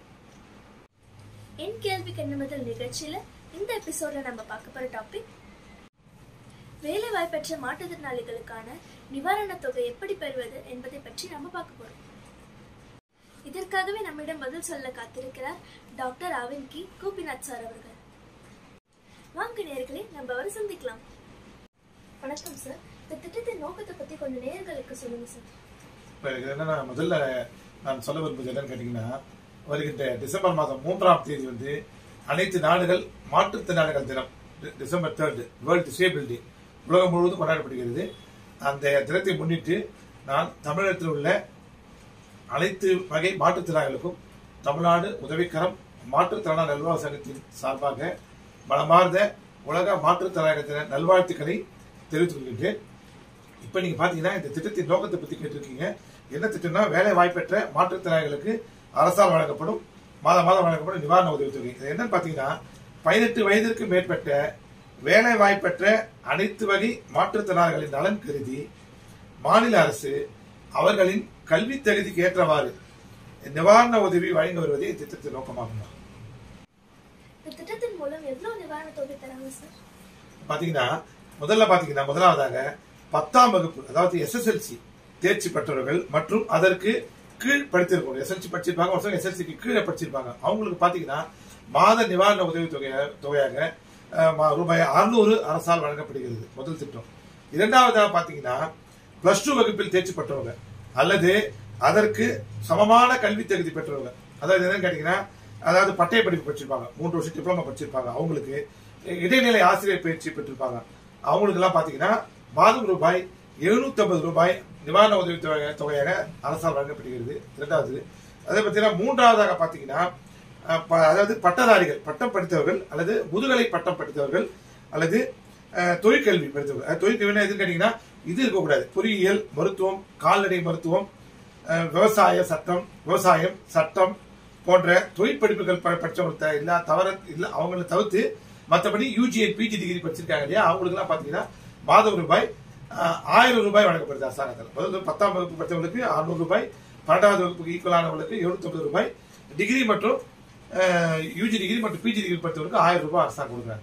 என் கேள்விக்கு என்ன பதில் நிகழ்ச்சியில இந்த எபிசோட்ல நம்ம பார்க்க போற டாபிக் வேலை வாய்ப்பற்ற மாற்றுத்திறனாளிகளுக்கான நிவாரணத் தொகை எப்படி பெறுவது என்பதை பற்றி நம்ம பார்க்க போறோம் இதற்காகவே நம்மிடம் பதில் சொல்ல காத்திருக்கிறார் டாக்டர் ஆவின்கி கோபிநாத் சார் அவர்கள் வாங்க நேர்களே நம்ம அவரை சந்திக்கலாம் வணக்கம் சார் இந்த திட்டத்தின் நோக்கத்தை பத்தி கொஞ்சம் நேர்களுக்கு சொல்லுங்க சார் இப்போ எனக்கு என்னன்னா முதல்ல நான் சொல்ல விரும்புவது என்னன்னு கேட்டீங்கன்னா வருகின்ற டிசம்பர் மாதம் மூன்றாம் தேதி வந்து அனைத்து நாடுகள் மாற்றுத்திறனாளிகள் தினம் டி- டிசம்பர் தேர்ட் வேர்ல்டு டிசேபிலிட்டி உலகம் முழுவதும் கொண்டாடப்படுகிறது அந்த தினத்தை முன்னிட்டு நான் தமிழகத்தில் உள்ள அனைத்து வகை மாற்றுத்திறனாளிகளுக்கும் தமிழ்நாடு உதவிக்கரம் மாற்றுத்திறனாளி நல்வாழ்வு சங்கத்தின் சார்பாக மனமார்ந்த உலக மாற்றுத்திறனாளிகள் தின நல்வாழ்த்துக்களை தெரிவித்துக் கொள்கின்றேன் இப்போ நீங்க பாத்தீங்கன்னா இந்த திட்டத்தின் நோக்கத்தை பத்தி கேட்டிருக்கீங்க என்ன திட்டம்னா வேலை வாய்ப்பற்ற மாற்றுத்திறனாளிகளுக்கு அரசால் வழங்கப்படும் மாதம் மாதம் வழங்கப்படும் நிவாரண உதவித்தொகை இது என்னன்னு பாத்தீங்கன்னா பதினெட்டு வயதிற்கு மேற்பட்ட வேலை வாய்ப்பற்ற அனைத்து வகை மாற்றுத்திறனாளிகளின் நலன் கருதி மாநில அரசு அவர்களின் கல்வி தகுதிக்கு ஏற்றவாறு நிவாரண உதவி வழங்கி வருவதே இத்திட்டத்தின் நோக்கமாகும் இந்த திட்டத்தின் மூலம் எவ்வளவு நிவாரணத் தொகை தராங்க சார் பாத்தீங்கன்னா முதல்ல பாத்தீங்கன்னா முதலாவதாக பத்தாம் வகுப்பு அதாவது எஸ்எஸ்எல்சி தேர்ச்சி பெற்றவர்கள் மற்றும் அதற்கு கீழ் படித்திருக்கணும் எஸ்எல்சி படிச்சிருப்பாங்க ஒரு சிலர் எஸ்எல்சிக்கு கீழே படிச்சிருப்பாங்க அவங்களுக்கு பாத்தீங்கன்னா மாத நிவாரண உதவி தொகையாக தொகையாக அஹ், மா- ரூபாய் அறுநூறு அரசால் வழங்கப்படுகிறது முதல் திட்டம் இரண்டாவதாக பாத்தீங்கன்னா பிளஸ் டூ வகுப்பில் தேர்ச்சி பெற்றவங்க அல்லது அதற்கு சமமான கல்வி தகுதி பெற்றவங்க அதாவது என்னன்னு கேட்டீங்கன்னா அதாவது பட்டய படிப்பு படிச்சிருப்பாங்க மூன்று வருஷம் டிப்ளமா படிச்சிருப்பாங்க அவங்களுக்கு இடைநிலை ஆசிரியர் பயிற்சி பெற்றிருப்பாங்க அவங்களுக்கு எல்லாம் பாத்தீங்கன்னா மாதம் ரூபாய் 750 ரூபாய் நிவாரண உதவி தொகை தொகையாக அரசால் வழங்கப்படுகிறது இரண்டாவது அதே பார்த்தீங்கன்னா மூன்றாவதாக பாத்தீங்கன்னா அஹ், ப- அதாவது பட்டதாரிகள் பட்டம் படித்தவர்கள் அல்லது முதுகலை பட்டம் படித்தவர்கள் அல்லது அஹ், தொழிற்கல்வி படித்தவர்கள் அஹ், தொழிற்கல்வினா எதுன்னு கேட்டீங்கன்னா இது இருக்கக்கூடாது பொறியியல் மருத்துவம் கால்நடை மருத்துவம் அஹ், விவசாய சட்டம் விவசாயம் சட்டம் போன்ற தொழிற்படிப்புகள் ப- படிச்சவங்க த- இல்ல தவிர இல்ல அவங்கள தவிர்த்து மற்றபடி யூஜிஎன் பிஜி டிகிரி படிச்சிருக்காங்க இல்லையா அவங்களுக்கு எல்லாம் பாத்தீங்கன்னா மாதம் ரூபாய் அஹ், ஆயிரம் ரூபாய் வழங்கப்படுது அரசாங்கத்தில் அதாவது பத்தாம் வகுப்பு படித்தவங்களுக்கு அறுநூறு ரூபாய் பன்னெண்டாவது வகுப்புக்கு ஈக்குவலானவங்களுக்கு எழுநூத்தி ரூபாய் டிகிரி மற்றும் யூஜி டிகிரி மற்றும் பிஜி டிகிரி படித்தவங்களுக்கு ஆயிரம் ரூபாய் அரசாங்கம் கொடுக்குறாங்க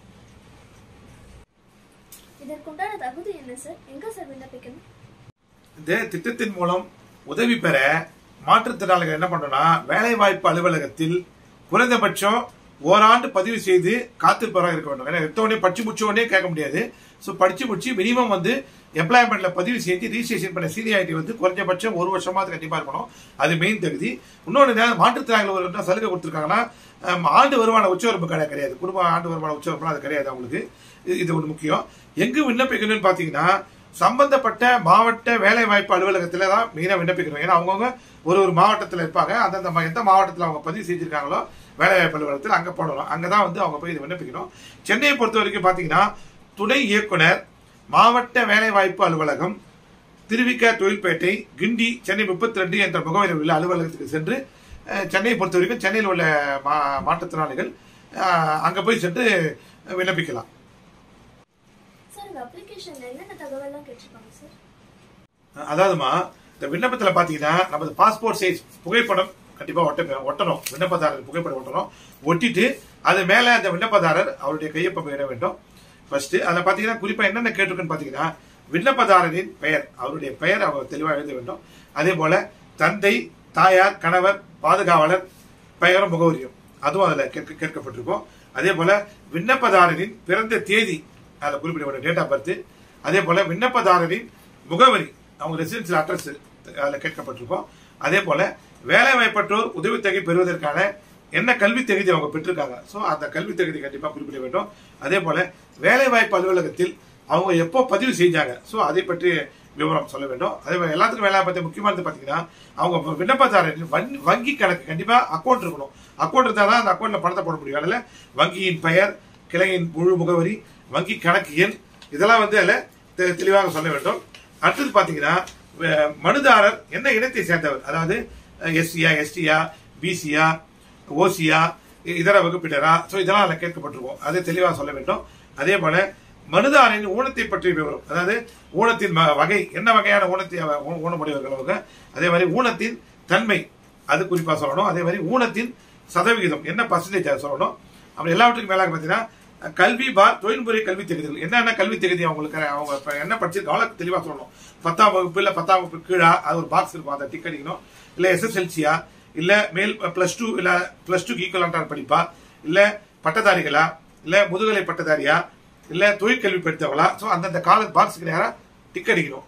இதற்குண்டான தகுதி என்ன சார் எங்க சார் விண்ணப்பிக்கணும் இந்த திட்டத்தின் மூலம் உதவி பெற மாற்றுத்திறனாளிகள் என்ன பண்றோம்னா வேலைவாய்ப்பு அலுவலகத்தில் குறைந்தபட்சம் ஓராண்டு பதிவு செய்து காத்திருப்பவராக இருக்க வேண்டும் ஏன்னா எடுத்த உடனே படிச்சு முடிச்ச உடனே கேட்க முடியாது ஸோ படிச்சு முடிச்சு மினிமம் வந்து எம்ப்ளாய்மெண்ட்ல பதிவு செஞ்சு ரிஜிஸ்ட்ரேஷன் பண்ண சீனியாரிட்டி வந்து குறைஞ்சபட்சம் ஒரு வருஷமா அது கண்டிப்பா இருக்கணும் அது மெயின் தகுதி இன்னொன்று என்ன, மாற்றுத்திறனாளிகள் ஒரு என்ன சலுகை கொடுத்துருக்காங்கன்னா ஆம், ஆண்டு வருமான உச்சவரம்பு கிடையாது கிடையாது குடும்ப ஆண்டு வருமான உச்சவரம்பு அது கிடையாது அவங்களுக்கு இது- இது ஒன்று முக்கியம் எங்கு விண்ணப்பிக்கணும்னு பார்த்தீங்கன்னா சம்பந்தப்பட்ட மாவட்ட வேலைவாய்ப்பு அலுவலகத்துல தான் மெயினாக விண்ணப்பிக்கணும் ஏன்னா அவங்கவுங்க ஒரு ஒரு மாவட்டத்தில் இருப்பாங்க அந்தந்த மா- எந்த மாவட்டத்தில் அவங்க பதிவு செஞ்சிருக்காங்களோ வேலைவாய்ப்பு அலுவலகத்தில் அங்கே போடணும் அங்கே தான் வந்து அவங்க போய் இது விண்ணப்பிக்கணும் சென்னையை பொறுத்த வரைக்கும் பார்த்தீங்கன்னா துணை இயக்குனர் மாவட்ட வேலைவாய்ப்பு அலுவலகம் திருவிக தொழில்பேட்டை கிண்டி சென்னை முப்பத்தி ரெண்டு என்ற முகவரியில் உள்ள அலுவலகத்துக்கு சென்று அஹ், சென்னையை பொறுத்த வரைக்கும் சென்னையில் உள்ள மா- மாற்றுத்திறனாளிகள் அஹ், அங்க போய் சென்று விண்ணப்பிக்கலாம் சார் இந்த அப்ளிகேஷன்ல என்னென்ன தகவல்லாம் கேட்டிருப்பாங்க சார் அதாவதுமா இந்த விண்ணப்பத்துல பாத்தீங்கன்னா நமது பாஸ்போர்ட் சைஸ் புகைப்படம் கண்டிப்பா ஒட்ட ஒட்டணும் விண்ணப்பதாரர் புகைப்படம் ஒட்டணும் ஒட்டிட்டு அது மேல அந்த விண்ணப்பதாரர் அவருடைய கையொப்பம் இட வேண்டும் ஃபர்ஸ்ட் அதுல பாத்தீங்கன்னா குறிப்பா என்னென்ன கேட்டிருக்குன்னு பாத்தீங்கன்னா விண்ணப்பதாரரின் பெயர் அவருடைய பெயர் அவர் தெளிவாக எழுத வேண்டும் அதே போல தந்தை தாயார் கணவர் பாதுகாவலர் பெயரும் முகவரியும் அதுவும் அதுல கேட்க கேட்கப்பட்டிருக்கும் அதே போல விண்ணப்பதாரரின் பிறந்த தேதி அதுல குறிப்பிட வேண்டும் டேட் ஆஃப் பர்த் அதே போல விண்ணப்பதாரரின் முகவரி அவங்க ரெசிடென்சியல் அட்ரஸ் அதுல கேட்கப்பட்டிருக்கும் அதே போல வேலை வாய்ப்பற்றோர் உதவித்தொகை பெறுவதற்கான என்ன கல்வி தகுதி அவங்க பெற்றிருக்காங்க சோ அந்த கல்வி தகுதி கண்டிப்பா குறிப்பிட வேண்டும் அதே போல வேலை வாய்ப்பு அலுவலகத்தில் அவங்க எப்போ பதிவு செஞ்சாங்க சோ அதை பற்றி விவரம் சொல்ல வேண்டும் அதே மாதிரி எல்லாத்துக்கும் வேலை பத்தி முக்கியமானது பாத்தீங்கன்னா அவங்க விண்ணப்பதாரரின் வங்கி- வங்கி கணக்கு கண்டிப்பா அக்கௌண்ட் இருக்கணும் அக்கௌண்ட் இருந்தா தான் அந்த அக்கௌண்ட்ல பணத்தை போட முடியும் அதனால வங்கியின் பெயர் கிளையின் முழு முகவரி வங்கி கணக்கு எண் இதெல்லாம் வந்து அதில் தெ- தெளிவாக சொல்ல வேண்டும் அடுத்தது பாத்தீங்கன்னா அஹ், மனுதாரர் என்ன இனத்தை சேர்ந்தவர் அதாவது எஸ்சியா எஸ்டியா பிசியா ஓசியா இதர வகுப்பினரா ஸோ இதெல்லாம் அதில் கேட்கப்பட்டிருக்கும் அதை தெளிவாக சொல்ல வேண்டும் அதே போல மனுதாரரின் ஊனத்தை பற்றிய விவரம் அதாவது ஊனத்தின் ம- வகை என்ன வகையான ஊனத்தை அவ- ஊ- ஊனமுடையவர்கள் அவங்க அதே மாதிரி ஊனத்தின் தன்மை அது குறிப்பா சொல்லணும் அதே மாதிரி ஊனத்தின் சதவிகிதம் என்ன பர்சன்டேஜ் அதை சொல்லணும் அப்படி எல்லாவற்றுக்கும் மேலாக பார்த்தீங்கன்னா கல்வி பார் தொழில்முறை கல்வி தகுதிகள் என்னென்ன கல்வி தகுதி அவங்களுக்கு அவங்க இப்ப என்ன படிச்சிருக்காங்களோ அது தெளிவா சொல்லணும் பத்தாம் வகுப்பு இல்ல பத்தாம் வகுப்பு கீழா அது ஒரு பாக்ஸ் இருக்கும் அதை டிக் அடிக்கணும் இல்ல எஸ்எஸ்எல்சியா இல்ல மேல் பிளஸ் டூ இல்ல பிளஸ் டூ ஈக்குவலான படிப்பா இல்ல பட்டதாரிகளா இல்ல முதுகலை பட்டதாரியா இல்ல தொழிற்கல்வி படித்தவங்களா சோ அந்தந்த கால பாக்ஸுக்கு நேரா டிக் அடிக்கணும்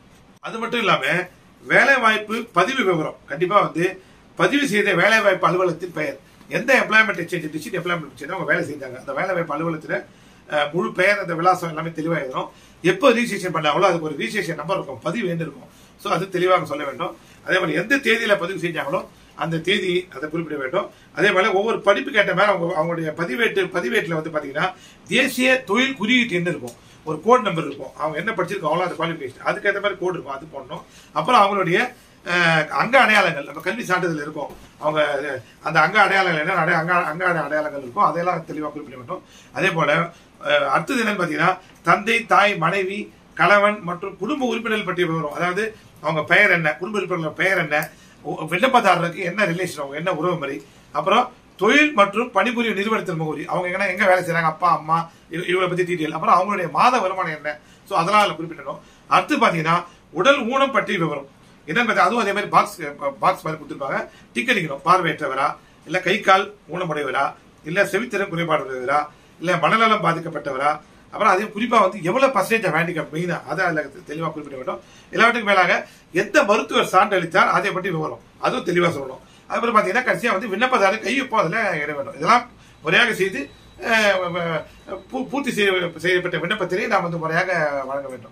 அது மட்டும் இல்லாம வேலை வாய்ப்பு பதிவு விவரம் கண்டிப்பா வந்து பதிவு செய்த வேலை வாய்ப்பு அலுவலகத்தின் பெயர் எந்த employment exchange district employment exchange அவங்க வேலை செஞ்சாங்க அந்த வேலை வாய்ப்பு அலுவலகத்துல அஹ், முழு பெயர் அந்த விலாசம் எல்லாமே தெளிவாக எழுதணும் எப்போ ரிஜிஸ்ட்ரேஷன் பண்ணாங்களோ அதுக்கு ஒரு ரிஜிஸ்ட்ரேஷன் நம்பர் இருக்கும் பதிவு எண் இருக்கும் ஸோ அது தெளிவாக சொல்ல வேண்டும் அதே மாதிரி எந்த தேதியில பதிவு செஞ்சாங்களோ அந்த தேதி அதை குறிப்பிட வேண்டும் அதே போல ஒவ்வொரு படிப்புக்கு ஏற்ற மாதிரி அவங்க அவங்களுடைய பதிவேட்டு பதிவேட்டில் வந்து பாத்தீங்கன்னா தேசிய தொழில் குறியீட்டு எண் இருக்கும் ஒரு கோட் நம்பர் இருக்கும் அவங்க என்ன படிச்சிருக்காங்களோ அந்த குவாலிஃபிகேஷன் அதுக்கேற்ற மாதிரி கோட் இருக்கும் அது போடணும் அப்புறம் அவங்களுடைய அஹ், அங்க அடையாளங்கள் நம்ம கல்வி சான்றிதழ் இருக்கும் அவங்க அஹ், அந்த அங்க அடையாளங்கள் என்ன அடைய அங்க அங்க அடையாளங்கள் இருக்கும் அதெல்லாம் தெளிவாக குறிப்பிட வேண்டும் அதே போல அஹ், அடுத்தது என்னன்னு பாத்தீங்கன்னா தந்தை தாய் மனைவி கணவன் மற்றும் குடும்ப உறுப்பினர்கள் பற்றிய விவரம் அதாவது அவங்க பெயர் என்ன குடும்ப உறுப்பினர்கள் பெயர் என்ன உ- விண்ணப்பதாரருக்கு என்ன ரிலேஷன் அவங்க என்ன உறவு முறை அப்புறம் தொழில் மற்றும் பணிபுரியும் நிறுவனத்தின் முகவரி அவங்க எங்க எங்க வேலை செய்றாங்க அப்பா அம்மா இவ- இவங்களை பத்தி டீட்டெயில் அப்புறம் அவங்களுடைய மாத வருமானம் என்ன சோ அதெல்லாம் அதுல குறிப்பிடணும் அடுத்து பாத்தீங்கன்னா உடல் ஊனம் பற்றிய விவரம் என்னன்னு பார்த்தா அதுவும் அதே மாதிரி பாக்ஸ் பாக்ஸ் மாதிரி கொடுத்துருப்பாங்க டிக் அடிக்கணும் பார்வையற்றவரா இல்ல கை கால் ஊனமுடையவரா இல்ல செவித்திறன் குறைபாடு உடையவரா இல்ல மனநலம் பாதிக்கப்பட்டவரா அப்புறம் அதே குறிப்பா வந்து எவ்வளவு பர்சன்டேஜ் ஹேண்டிகேப் மெயினா அதை அதில் தெளிவா குறிப்பிட வேண்டும் எல்லாவற்றுக்கும் மேலாக எந்த மருத்துவர் சான்றளித்தார் அதை பற்றி விவரம் அதுவும் தெளிவா சொல்லணும் அதுக்கப்புறம் பாத்தீங்கன்னா கடைசியா வந்து விண்ணப்பதாரர் கையொப்பம் அதுல இட வேண்டும் இதெல்லாம் முறையாக செய்து அஹ், அஹ், பூ- பூர்த்தி செய்ய- செய்யப்பட்ட விண்ணப்பத்தினை நாம் வந்து முறையாக வழங்க வேண்டும்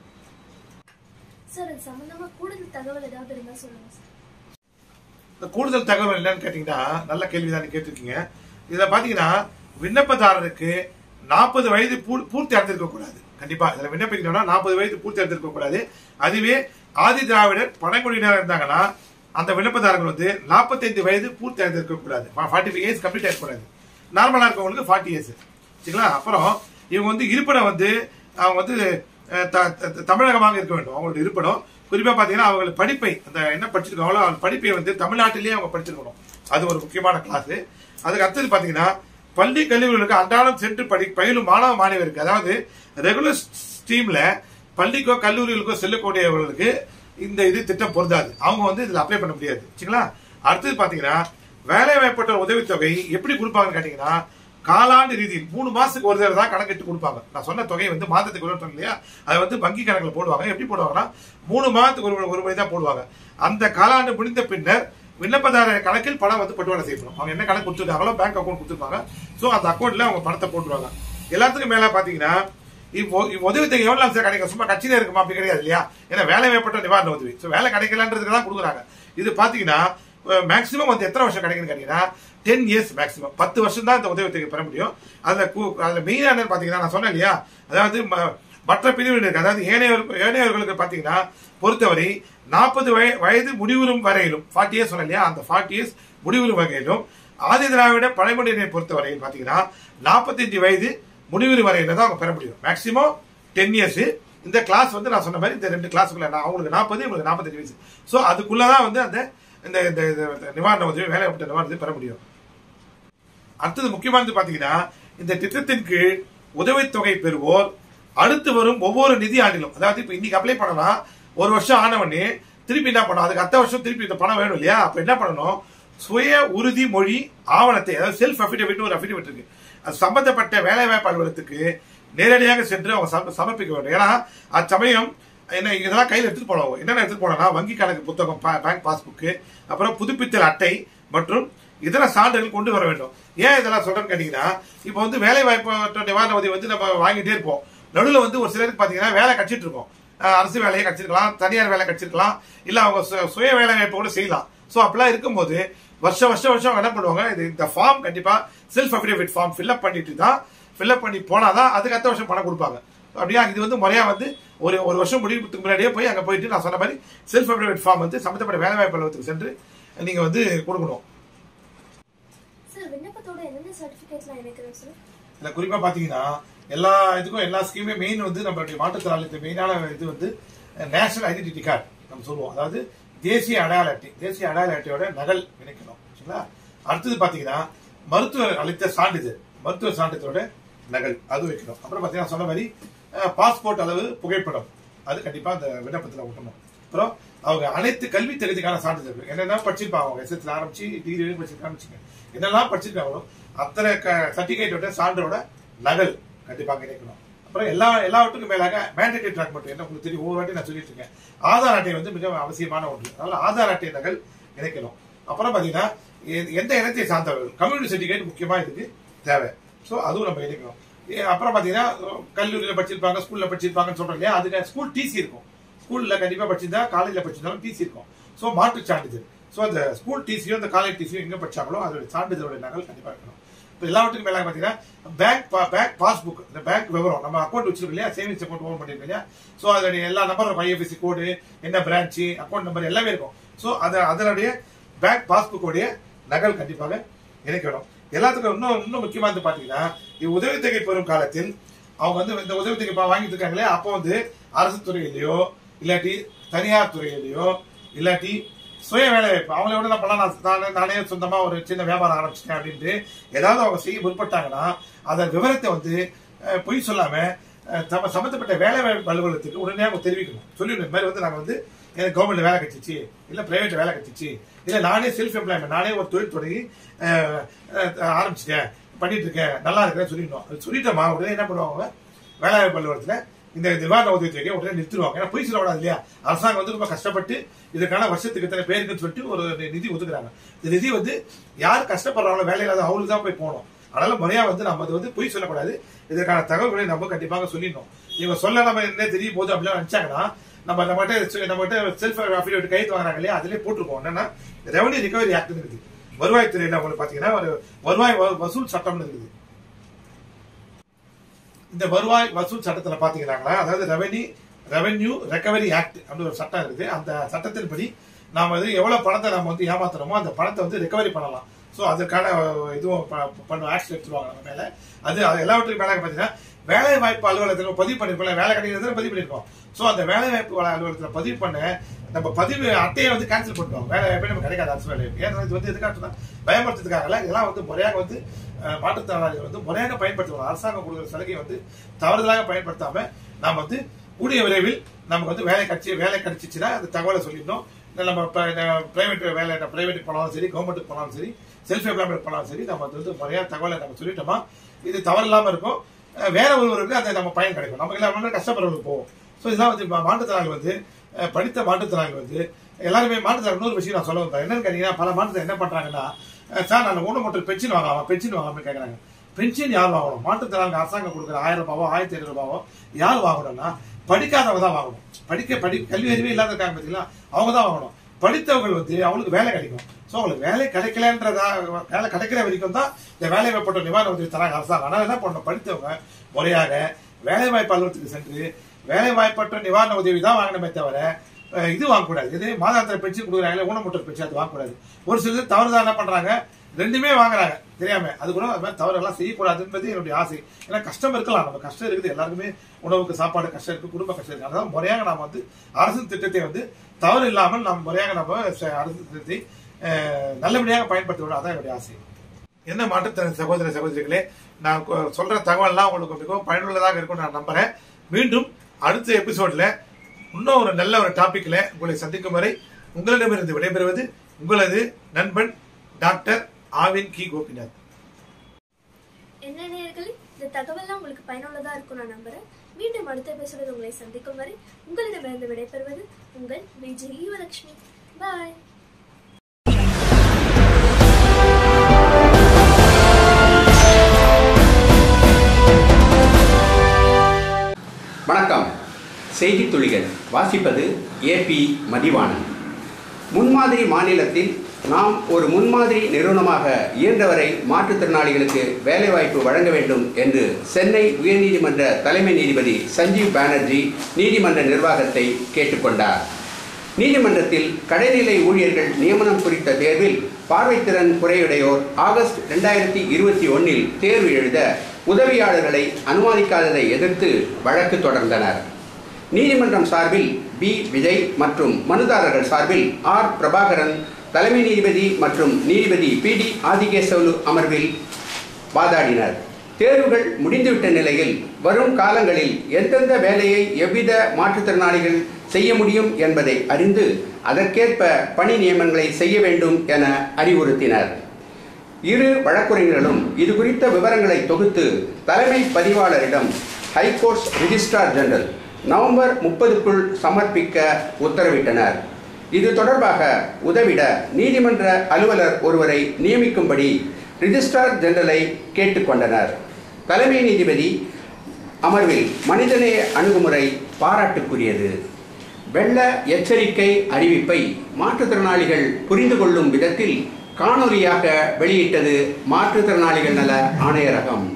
சார் அது சம்பந்தமா கூடுதல் தகவல் ஏதாவது இருந்தா சொல்லுங்க சார் இந்த கூடுதல் தகவல் என்னன்னு கேட்டீங்கன்னா நல்ல கேள்விதான் நீங்க கேட்டிருக்கீங்க இதுல பாத்தீங்கன்னா விண்ணப்பதாரருக்கு நாற்பது வயது பூ- பூர்த்தி அடைந்திருக்க கூடாது கண்டிப்பா இதுல விண்ணப்பிக்கணும்னா நாற்பது வயது பூர்த்தி அடைந்திருக்க கூடாது அதுவே ஆதி திராவிடர் பழங்குடியினர் இருந்தாங்கன்னா அந்த விண்ணப்பதாரர்கள் வந்து 45 வயது பூர்த்தி அடைந்திருக்க கூடாது ஃபார்ட்டி ஃபைவ் இயர்ஸ் கம்ப்ளீட் ஆகக்கூடாது நார்மலா இருக்கவங்களுக்கு ஃபார்ட்டி இயர்ஸ் சரிங்களா அப்புறம் இவங்க வந்து இருப்பிடம் வந்து அவங்க வந்து அஹ், த- த- தமிழகமாக இருக்க வேண்டும் அவங்களோட இருப்பிடம் குறிப்பா பாத்தீங்கன்னா அவங்க படிப்பை அந்த என்ன படிச்சிருக்காங்களோ அந்த படிப்பை வந்து தமிழ்நாட்டிலேயே அவங்க படிச்சிருக்கணும் அது ஒரு முக்கியமான கிளாஸ் அதுக்கு அடுத்தது பாத்தீங்கன்னா பள்ளி கல்லூரிகளுக்கு அன்றாடம் சென்று படி பயிலும் மாணவ மாணவருக்கு அதாவது ரெகுலர் ஸ்ட்ரீம்ல பள்ளிக்கோ கல்லூரிகளுக்கோ செல்லக்கூடியவர்களுக்கு இந்த இது திட்டம் பொருந்தாது அவங்க வந்து இதுல அப்ளை பண்ண முடியாது சரிங்களா அடுத்தது பாத்தீங்கன்னா வேலை வாய்ப்பற்ற உதவித்தொகை எப்படி கொடுப்பாங்கன்னு கேட்டீங்கன்னா காலாண்டு ரீதியில் மூணு மாசத்துக்கு ஒரு தடவை தான் கணக்கிட்டு கொடுப்பாங்க நான் சொன்ன தொகை வந்து மாதத்துக்கு ஒரு இல்லையா அதை வந்து வங்கி கணக்குல போடுவாங்க எப்படி போடுவாங்கன்னா மூணு மாதத்துக்கு ஒரு ஒரு முறை தான் போடுவாங்க அந்த காலாண்டு முடிந்த பின்னர் விண்ணப்பதாரர் கணக்கில் பணம் வந்து பட்டுவாடை செய்யப்படும் அவங்க என்ன கணக்கு கொடுத்துருக்காங்களோ பேங்க் அக்கௌண்ட் கொடுத்துருப்பாங்க ஸோ அந்த அக்கௌண்ட்ல அவங்க பணத்தை போட்டுருவாங்க எல்லாத்துக்கும் மேல பாத்தீங்கன்னா இப்போ உதவித்தொகை எவ்வளவு நாள் சார் கிடைக்கும் சும்மா கட்சியில இருக்குமா அப்படி கிடையாது இல்லையா ஏன்னா வேலை வாய்ப்பட்ட நிவாரண உதவி ஸோ வேலை கிடைக்கலன்றதுக்கு தான் கொடுக்குறாங்க இது பாத்தீங்கன்னா மேக்ஸிமம் வந்து எத்தனை வருஷம் கிடைக்குன்னு கேட்டீங்கன்னா டென் இயர்ஸ் மேக்ஸிமம் பத்து வருஷம் தான் இந்த உதவித்தொகை பெற முடியும் அதுல கு- அதுல மெயினா என்னன்னு பாத்தீங்கன்னா நான் சொன்னேன் இல்லையா அதாவது ம- மற்ற பிரிவினருக்கு அதாவது ஏனையவர் ஏனையவர்களுக்கு பாத்தீங்கன்னா பொறுத்தவரை நாற்பது வயது முடிவுறும் வரையிலும் ஃபார்ட்டி இயர்ஸ் சொன்னேன் இல்லையா அந்த ஃபார்ட்டி இயர்ஸ் முடிவுறும் வகையிலும் ஆதி திராவிட பழங்குடியினை பொறுத்தவரையில் பாத்தீங்கன்னா நாற்பத்தஞ்சு வயது முடிவுறு வரையில தான் அவங்க பெற முடியும் மேக்ஸிமம் டென் இயர்ஸ் இந்த கிளாஸ் வந்து நான் சொன்ன மாதிரி இந்த ரெண்டு கிளாஸுக்குள்ள நான் அவங்களுக்கு நாற்பது இவங்களுக்கு நாற்பத்தஞ்சு வயசு ஸோ அதுக்குள்ளதான் வந்து அந்த இந்த இந்த இந்த நிவாரண உதவி வேலை விட்ட நிவாரண உதவி பெற முடியும் அடுத்தது முக்கியமானது பாத்தீங்கன்னா இந்த திட்டத்தின் கீழ் உதவித்தொகை பெறுவோர் அடுத்து வரும் ஒவ்வொரு நிதி ஆண்டிலும் அதாவது இப்ப இன்னைக்கு அப்ளை பண்ணலாம் ஒரு வருஷம் ஆன உடனே திருப்பி என்ன பண்ணணும் அதுக்கு அடுத்த வருஷம் திருப்பி இந்த பணம் வேணும் இல்லையா அப்ப என்ன பண்ணணும் சுய உறுதி மொழி ஆவணத்தை அதாவது செல்ஃப் அஃபிடவிட் ஒரு அஃபிடவிட் இருக்கு அது சம்பந்தப்பட்ட வேலைவாய்ப்பு அலுவலகத்துக்கு நேரடியாக சென்று அவங்க சம- சமர்ப்பிக்க வேண்டும் ஏன்னா அச்சமயம் என்ன இதெல்லாம் கையில் எடுத்துட்டு போனோம் என்னென்ன எடுத்துட்டு போனோம்னா வங்கி கணக்கு புத்தகம் பா- பேங்க் பாஸ்புக்கு அப்புறம் புதுப்பித்தல் அட்டை மற்றும் இதர சான்றுகள் கொண்டு வர வேண்டும் ஏன் இதெல்லாம் சொல்றேன்னு கேட்டீங்கன்னா இப்போ வந்து வேலை வாய்ப்பு நிவாரண உதவி வந்து நம்ம வாங்கிட்டே இருப்போம் நடுவில் வந்து ஒரு சிலருக்கு பாத்தீங்கன்னா வேலை கடிச்சிட்டு இருக்கோம் அஹ் அரசு வேலையை கடிச்சிருக்கலாம் தனியார் வேலை கடிச்சிருக்கலாம் இல்ல அவங்க சு- சுய வேலை வாய்ப்பு கூட செய்யலாம் சோ அப்படிலாம் இருக்கும்போது வருஷம் வருஷம் வருஷம் அவங்க என்ன பண்ணுவாங்க இது இந்த ஃபார்ம் கண்டிப்பா செல்ஃப் அஃபிடேவிட் ஃபார்ம் ஃபில்அப் பண்ணிட்டு தான் ஃபில்அப் பண்ணி போனாதான் அதுக்கு அடுத்த வருஷம் பணம் கொடுப்பாங்க அப்படியா இது வந்து முறையா வந்து ஒரு ஒரு வருஷம் முடிவுக்கு முன்னாடியே போய் அங்க போயிட்டு நான் சொன்ன மாதிரி செல்ஃப் அஃபிடேவிட் ஃபார்ம் வந்து சம்பந்தப்பட்ட வேலை வாய்ப்பு அலுவலகத்துக்கு சென்று நீங்க வந்து கொடுக்கணும் சார் விண்ணப்பத்தோட என்னென்ன சர்டிபிகேட்லாம் இணைக்கிறோம் சார் இதுல குறிப்பா பாத்தீங்கன்னா எல்லா இதுக்கும் எல்லா ஸ்கீமே மெயின் வந்து நம்மளுடைய மாற்றுத்திறனாளிக்கு மெயினான இது வந்து நேஷனல் ஐடென்டிட்டி கார்டு நம்ம சொல்லுவோம் அதாவது தேசிய அடையாள அட்டை தேசிய அடையாள அட்டையோட நகல் இணைக்கணும் சரிங்களா அடுத்தது பாத்தீங்கன்னா மருத்துவர் அளித்த சான்றிதழ் மருத்துவ சான்றிதழோட நகல் அது வைக்கணும் அப்புறம் பாத்தீங்கன்னா சொன்ன மாதிரி பாஸ்போர்ட் அளவு புகைப்படம் அது கண்டிப்பா அந்த விண்ணப்பத்துல ஒட்டணும் அப்புறம் அவங்க அனைத்து கல்வி தகுதிக்கான சான்றிதழ் என்னென்ன படிச்சிருப்பாங்க அவங்க எஸ்எஸ்ல ஆரம்பிச்சு டிகிரி வரைக்கும் படிச்சிருக்காங்க வச்சுங்க என்னெல்லாம் படிச்சிருக்காங்களோ அத்தனை சர்டிபிகேட்டோட சான்றோட நகல் கண்டிப்பாக இணைக்கணும் அப்புறம் எல்லா எல்லாவற்றுக்கும் மேலாக மேண்டேட்டரி டாக்குமெண்ட் என்ன உங்களுக்கு தெரியும் ஒவ்வொரு வாட்டி நான் சொல்லிட்டு இருக்கேன் ஆதார் அட்டை வந்து மிக அவசியமான ஒன்று அதனால ஆதார் அட்டை நகல் இணைக்கணும் அப்புறம் பாத்தீங்கன்னா எ- எந்த இனத்தை சார்ந்தவர்கள் கம்யூனிட்டி சர்டிபிகேட் முக்கியமா இதுக்கு தேவை ஸோ அதுவும் நம்ம இணைக்கணும் ஏ- அப்புறம் பாத்தீங்கன்னா கல்லூரியில படிச்சிருப்பாங்க ஸ்கூல்ல படிச்சிருப்பாங்கன்னு சொல்றோம் இல்லையா அதுக்கு ஸ்கூல் டிசி இருக்கும் ஸ்கூல்ல கண்டிப்பா படிச்சிருந்தா காலேஜ்ல படிச்சிருந்தாலும் டிசி இருக்கும் ஸோ மாற்று சான்றிதழ் ஸோ அந்த ஸ்கூல் டிசியும் அந்த காலேஜ் டிசியும் எங்க படிச்சாங்களோ அதோட சான்றிதழோட நகல் கண்டிப்பா இருக்கணும் இப்போ எல்லாவற்றுக்கும் மேலாக பாத்தீங்கன்னா பேங்க் பேங்க் பாஸ்புக் இந்த பேங்க் விவரம் நம்ம அக்கௌண்ட் வச்சிருக்கோம் இல்லையா சேவிங்ஸ் அக்கௌண்ட் ஓபன் பண்ணிருக்கோம் இல்லையா ஸோ அதோடைய எல்லா நம்பர் இருக்கும் ஐஎஃப்எஸ்சி கோடு என்ன பிரான்ச் அக்கௌண்ட் நம்பர் எல்லாமே இருக்கும் ஸோ அது அதனுடைய பேங்க் பாஸ்புக்கோடைய நகல் கண்டிப்பாக இணைக்கணும் எல்லாத்துக்கும் இன்னும் இன்னும் முக்கியமா வந்து பாத்தீங்கன்னா இது உதவித்தொகை பெறும் காலத்தில் அவங்க வந்து இந்த உதவித்தொகை பா- வாங்கிட்டு இருக்காங்களே அப்போ வந்து அரசு துறையிலையோ இல்லாட்டி தனியார் துறையிலையோ இல்லாட்டி சுய வேலை வாய்ப்பு அவங்கள விட நான் பண்ணலாம் நான் நானே- நானே சொந்தமா ஒரு சின்ன வியாபாரம் ஆரம்பிச்சிட்டேன் அப்படின்ட்டு ஏதாவது அவங்க செய்ய முற்பட்டாங்கன்னா அதன் விவரத்தை வந்து அஹ், பொய் சொல்லாம அஹ், தம சம்பந்தப்பட்ட வேலை வாய்ப்பு அலுவலகத்துக்கு உடனடியாக தெரிவிக்கணும் சொல்லிடணும் இந்த மாதிரி வந்து நாங்க வந்து எனக்கு கவர்மெண்ட் வேலை கிடைச்சிச்சு இல்ல பிரைவேட் வேலை கிடைச்சிச்சு இல்ல நானே செல்ஃப் எம்ப்ளாய்மெண்ட் நானே ஒரு தொழில் தொடங்கி அஹ், அஹ், ஆரம்பிச்சிட்டேன் பண்ணிட்டு இருக்கேன் நல்லா இருக்கிறேன் சொல்லிடணும் அது சொல்லிட்டோமா உடனே என்ன பண்ணுவாங்க வேலை வாய்ப்பு அலுவலகத்துல இந்த நிவாரண உதவி தொகையை உடனே நிறுத்திடுவாங்க ஏன்னா பொய் சொல்லக்கூடாது இல்லையா அரசாங்கம் வந்து ரொம்ப கஷ்டப்பட்டு இதுக்கான வருஷத்துக்கு இத்தனை பேருக்குன்னு சொல்லிட்டு ஒரு நிதி ஒதுக்குறாங்க இந்த நிதி வந்து யார் கஷ்டப்படுறாங்களோ வேலை இல்லாத அவங்களுக்கு தான் போய் போகணும் அதனால முறையா வந்து நம்ம அது வந்து பொய் சொல்லக்கூடாது இதற்கான தகவல்களை நம்ம கண்டிப்பாக சொல்லிடணும் இவங்க சொல்ல நம்ம என்ன தெரியும் போது அப்படிலாம் நினைச்சாங்கன்னா நம்ம நம்மகிட்ட நம்மகிட்ட செல்ஃப் அஃபிடேவிட் கைத்து வாங்குறாங்க இல்லையா அதிலே போட்டிருக்கோம் என்னன்னா ரெவன்யூ ரிகவரி ஆக்ட் இருக்குது வருவாய்த்துறையில உங்களுக்கு பாத்தீங்கன்னா ஒரு வருவாய் வ- வசூல் சட்டம்னு இருக்குது இந்த வருவாய் வசூல் சட்டத்துல பாத்தீங்கன்னா அதாவது ரெவன்யூ ரெவென்யூ ரெக்கவரி ஆக்ட் அப்படின்னு ஒரு சட்டம் இருக்குது அந்த சட்டத்தின்படி நாம வந்து எவ்வளவு பணத்தை நம்ம வந்து ஏமாத்துறோமோ அந்த பணத்தை வந்து ரெக்கவரி பண்ணலாம் ஸோ அதுக்கான அஹ், இதுவும் ப- பண்ண ஆக்ஷன் எடுத்துருவாங்க நம்ம மேல அது அது எல்லாவற்றுக்கும் மேலே பார்த்தீங்கன்னா வேலை வாய்ப்பு அலுவலகத்தில் பதிவு பண்ணிருக்கோம் வேலை கிடைக்கிறது பதிவு பண்ணிருக்கோம் ஸோ அந்த வேலை வாய்ப்பு அலுவலகத்தில் பதிவு பண்ண நம்ம பதிவு அட்டையை வந்து கேன்சல் பண்ணிட்டோம் வேலை வாய்ப்பே நமக்கு கிடைக்காது அரசு வேலை ஏன்னா இது வந்து எதுக்காக பயன்படுத்துறதுக்காகல இதெல்லாம் வந்து முறையாக வந்து அஹ், மாற்றுத்திறனாளிகள் வந்து முறையாக பயன்படுத்தணும் அரசாங்கம் கொடுக்குற சலுகை வந்து தவறுதலாக பயன்படுத்தாம நாம் வந்து கூடிய விரைவில் நமக்கு வந்து வேலை கிடைச்சி வேலை கிடைச்சிச்சுன்னா அந்த தகவலை சொல்லிடணும் இல்ல நம்ம பிரைவேட் வேலை பிரைவேட்டுக்கு போனாலும் சரி கவர்மெண்ட்டுக்கு போனாலும் சரி செல்ஃப் எம்ப்ளாய்மெண்ட் போனாலும் சரி நம்ம வந்து முறையாக தகவலை நம்ம சொல்லிட்டோமா இது தவறு இல்லாமல் இருக்கும் அஹ், வேற ஒருவருக்கு அந்த நம்ம பயன் கிடைக்கும் நமக்கு எல்லாமே கஷ்டப்படுறவங்களுக்கு போகும் ஸோ இதெல்லாம் வந்து மா- மாற்றுத்திறனாளிகள் வந்து அஹ், படித்த மாற்றுத்திறனாளிகள் வந்து எல்லாருமே மாற்றுத்திறனாளி இன்னொரு விஷயம் நான் சொல்ல வந்தேன் என்னன்னு கேட்டீங்கன்னா பல மாற்றுத்திறன் என்ன பண்றாங்கன்னா அஹ், சார் நான் ஊனமுற்ற பென்ஷன் வாங்கலாமா பென்ஷன் வாங்கலாம்னு கேட்கறாங்க பென்ஷன் யார் வாங்கணும் மாற்றுத்திறனாளிகள் அரசாங்கம் கொடுக்குற ஆயிரம் ரூபாவோ ஆயிரத்தி ஐநூறு ரூபாவோ யார் வாங்கணும்னா படிக்காதவங்க தான் வாங்கணும் படிக்க படி கல்வி அறிவே இல்லாத இருக்காங்க பார்த்தீங்களா அவங்க தான் வாங்கணும் படித்தவர்கள் வந்து அவங்களுக்கு வேலை கிடைக்கும் ஸோ அவங்களுக்கு வேலை கிடைக்கலன்றதா வேலை கிடைக்கிற வரைக்கும் தான் இந்த வேலை வாய்ப்பட்ட நிவாரண உதவி தராங்க அரசாங்கம் ஆனால் என்ன பண்ணணும் படித்தவங்க முறையாக வேலை வாய்ப்பு அலுவலகத்துக்கு சென்று வேலை வாய்ப்பற்ற நிவாரண உதவி தான் வாங்கணுமே தவிர அஹ், இது வாங்கக்கூடாது இது மாதாந்திர பென்ஷன் கொடுக்குறாங்களே ஊனமுற்ற பென்ஷன் அது வாங்கக்கூடாது ஒரு சிலர் தவறுதான் என்ன பண்றாங்க ரெண்டுமே வாங்குறாங்க தெரியாம அது கூட அது மாதிரி தவறெல்லாம் செய்யக்கூடாது என்பது என்னுடைய ஆசை ஏன்னா கஷ்டம் இருக்கலாம் நம்ம கஷ்டம் இருக்குது எல்லாருக்குமே உணவுக்கு சாப்பாடு கஷ்டம் இருக்கு குடும்ப கஷ்டம் இருக்கு அதனால முறையாக நாம் வந்து அரசு திட்டத்தை வந்து தவறு இல்லாமல் நம்ம முறையாக நம்ம ச- அரசு திட்டத்தை அஹ், நல்லபடியாக பயன்படுத்த வேண்டும் அதான் என்னுடைய ஆசை என்ன மாற்றுத்திறன் சகோதர சகோதரிகளே நான் கொ- சொல்ற தகவல்லாம் உங்களுக்கு மிகவும் பயனுள்ளதாக இருக்கும் நான் நம்புறேன் மீண்டும் அடுத்த எபிசோட்ல இன்னும் ஒரு நல்ல ஒரு டாபிக்ல உங்களை சந்திக்கும் வரை உங்களிடமிருந்து விடைபெறுவது உங்களது நண்பன் டாக்டர் ஆவின் கி கோபிநாத் என்ன நேயர்களே இந்த தகவல்லாம் உங்களுக்கு பயனுள்ளதா இருக்கும் நான் நம்புறேன் மீண்டும் அடுத்த எபிசோடில் உங்களை சந்திக்கும் வரை உங்களிடமிருந்து விடைபெறுவது உங்கள் விஜய் யுவலட்சுமி பாய் வணக்கம் செய்தி துளிகள் வாசிப்பது ஏபி மதிவாணன் முன்மாதிரி மாநிலத்தில் நாம் ஒரு முன்மாதிரி நிறுவனமாக இயன்றவரை மாற்றுத்திறனாளிகளுக்கு வேலைவாய்ப்பு வழங்க வேண்டும் என்று சென்னை உயர்நீதிமன்ற தலைமை நீதிபதி சஞ்சீவ் பானர்ஜி நீதிமன்ற நிர்வாகத்தை கேட்டுக்கொண்டார் நீதிமன்றத்தில் கடைநிலை ஊழியர்கள் நியமனம் குறித்த தேர்வில் பார்வைத்திறன் குறையுடையோர் ஆகஸ்ட் ரெண்டாயிரத்தி இருபத்தி ஒன்னில் தேர்வு எழுத உதவியாளர்களை அனுமதிக்காததை எதிர்த்து வழக்கு தொடர்ந்தனர் நீதிமன்றம் சார்பில் பி விஜய் மற்றும் மனுதாரர்கள் சார்பில் ஆர் பிரபாகரன் தலைமை நீதிபதி மற்றும் நீதிபதி பி டி ஆதிகேசவலு அமர்வில் வாதாடினர் தேர்வுகள் முடிந்துவிட்ட நிலையில் வரும் காலங்களில் எந்தெந்த வேலையை எவ்வித மாற்றுத்திறனாளிகள் செய்ய முடியும் என்பதை அறிந்து அதற்கேற்ப பணி நியமனங்களை செய்ய வேண்டும் என அறிவுறுத்தினர் இரு வழக்குரைஞர்களும் இது குறித்த விவரங்களை தொகுத்து தலைமை பதிவாளரிடம் ஹைகோர்ட்ஸ் ரிஜிஸ்ட்ரார் ஜெனரல் நவம்பர் முப்பதுக்குள் சமர்ப்பிக்க உத்தரவிட்டனர் இது தொடர்பாக உதவிட நீதிமன்ற அலுவலர் ஒருவரை நியமிக்கும்படி ரிஜிஸ்ட்ரார் ஜெனரலை கேட்டுக்கொண்டனர் தலைமை நீதிபதி அமர்வில் மனிதநேய அணுகுமுறை பாராட்டுக்குரியது வெள்ள எச்சரிக்கை அறிவிப்பை மாற்றுத்திறனாளிகள் புரிந்து கொள்ளும் விதத்தில் காணொலியாக வெளியிட்டது மாற்றுத்திறனாளிகள் நல ஆணையரகம்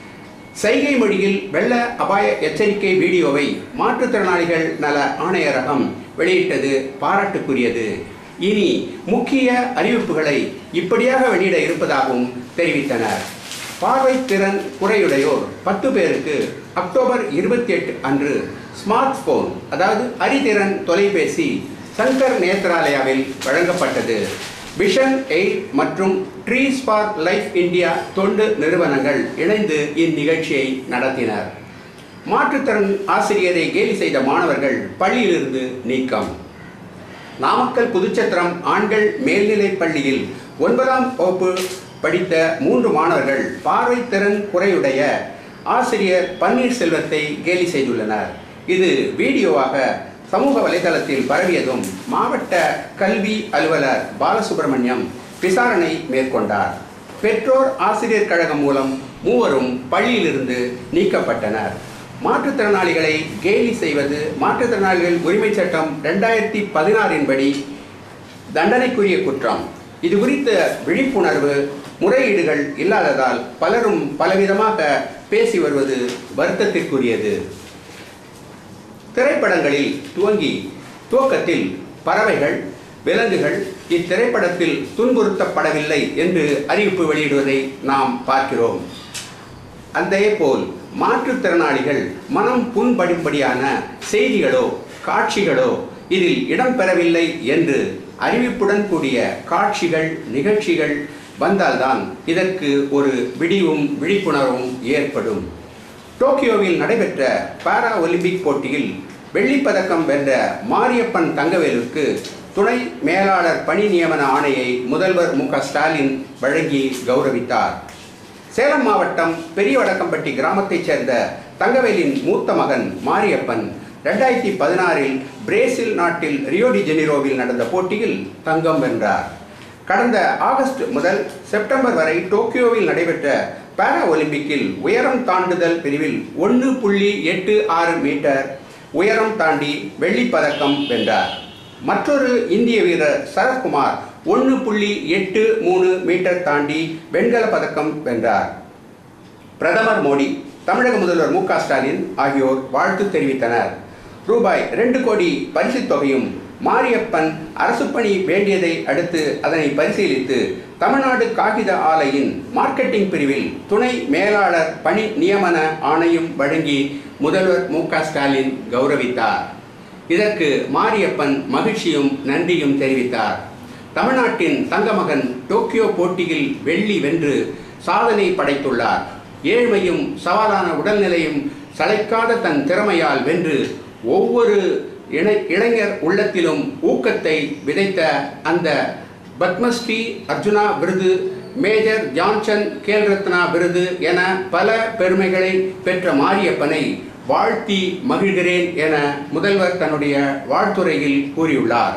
சைகை மொழியில் வெள்ள அபாய எச்சரிக்கை வீடியோவை மாற்றுத்திறனாளிகள் நல ஆணையரகம் வெளியிட்டது பாராட்டுக்குரியது இனி முக்கிய அறிவிப்புகளை இப்படியாக வெளியிட இருப்பதாகவும் தெரிவித்தனர் பார்வைத்திறன் குறையுடையோர் பத்து பேருக்கு அக்டோபர் இருபத்தி எட்டு அன்று ஸ்மார்ட் போன் அதாவது அறிதிறன் தொலைபேசி சங்கர் நேத்ராலயாவில் வழங்கப்பட்டது விஷன் எய்ட் மற்றும் ட்ரீஸ் ஃபார் லைஃப் இந்தியா தொண்டு நிறுவனங்கள் இணைந்து இந்நிகழ்ச்சியை நடத்தினர் மாற்றுத்திறன் ஆசிரியரை கேலி செய்த மாணவர்கள் பள்ளியிலிருந்து நீக்கம் நாமக்கல் புதுச்சத்திரம் ஆண்கள் மேல்நிலைப் பள்ளியில் ஒன்பதாம் வகுப்பு படித்த மூன்று மாணவர்கள் பார்வை திறன் குறையுடைய ஆசிரியர் பன்னீர்செல்வத்தை கேலி செய்துள்ளனர் இது வீடியோவாக சமூக வலைதளத்தில் பரவியதும் மாவட்ட கல்வி அலுவலர் பாலசுப்ரமணியம் விசாரணை மேற்கொண்டார் பெற்றோர் ஆசிரியர் கழகம் மூலம் மூவரும் பள்ளியிலிருந்து நீக்கப்பட்டனர் மாற்றுத்திறனாளிகளை கேலி செய்வது மாற்றுத்திறனாளிகள் உரிமை சட்டம் ரெண்டாயிரத்தி பதினாறின் படி தண்டனைக்குரிய குற்றம் இது குறித்த விழிப்புணர்வு முறையீடுகள் இல்லாததால் பலரும் பலவிதமாக பேசி வருவது வருத்தத்திற்குரியது திரைப்படங்களில் துவங்கி துவக்கத்தில் பறவைகள் விலங்குகள் இத்திரைப்படத்தில் துன்புறுத்தப்படவில்லை என்று அறிவிப்பு வெளியிடுவதை நாம் பார்க்கிறோம் அதே போல் மாற்றுத்திறனாளிகள் மனம் புண்படும்படியான செய்திகளோ காட்சிகளோ இதில் இடம்பெறவில்லை என்று அறிவிப்புடன் கூடிய காட்சிகள் நிகழ்ச்சிகள் வந்தால்தான் இதற்கு ஒரு விடிவும் விழிப்புணர்வும் ஏற்படும் டோக்கியோவில் நடைபெற்ற பாரா ஒலிம்பிக் போட்டியில் வெள்ளிப்பதக்கம் வென்ற மாரியப்பன் தங்கவேலுக்கு துணை மேலாளர் பணி நியமன ஆணையை முதல்வர் மு க ஸ்டாலின் வழங்கி கௌரவித்தார் சேலம் மாவட்டம் பெரியவடக்கம்பட்டி கிராமத்தைச் சேர்ந்த தங்கவேலின் மூத்த மகன் மாரியப்பன் ரெண்டாயிரத்தி பதினாறில் பிரேசில் நாட்டில் ரியோ டி ஜெனிரோவில் நடந்த போட்டியில் தங்கம் வென்றார் கடந்த ஆகஸ்ட் முதல் செப்டம்பர் வரை டோக்கியோவில் நடைபெற்ற பாரா ஒலிம்பிக்கில் உயரம் தாண்டுதல் பிரிவில் ஒன்று புள்ளி எட்டு ஆறு மீட்டர் உயரம் தாண்டி வெள்ளிப் பதக்கம் வென்றார் மற்றொரு இந்திய வீரர் சரத்குமார் ஒன்று புள்ளி எட்டு மூணு மீட்டர் தாண்டி வெண்கல பதக்கம் வென்றார் பிரதமர் மோடி தமிழக முதல்வர் மு க ஸ்டாலின் ஆகியோர் வாழ்த்து தெரிவித்தனர் ரூபாய் ரெண்டு கோடி பரிசுத் தொகையும் மாரியப்பன் அரசு பணி வேண்டியதை அடுத்து அதனை பரிசீலித்து தமிழ்நாடு காகித ஆலையின் மார்க்கெட்டிங் பிரிவில் துணை மேலாளர் பணி நியமன ஆணையும் வழங்கி முதல்வர் மு க ஸ்டாலின் கௌரவித்தார் இதற்கு மாரியப்பன் மகிழ்ச்சியும் நன்றியும் தெரிவித்தார் தமிழ்நாட்டின் தங்கமகன் டோக்கியோ போட்டியில் வெள்ளி வென்று சாதனை படைத்துள்ளார் ஏழ்மையும் சவாலான உடல்நிலையும் சளைக்காத தன் திறமையால் வென்று ஒவ்வொரு இணை இளைஞர் உள்ளத்திலும் ஊக்கத்தை விதைத்த அந்த பத்மஸ்ரீ அர்ஜுனா விருது மேஜர் ஜான்சன் கேல்ரத்னா விருது என பல பெருமைகளை பெற்ற மாரியப்பனை வாழ்த்தி மகிழ்கிறேன் என முதல்வர் தன்னுடைய வாழ்த்துறையில் கூறியுள்ளார்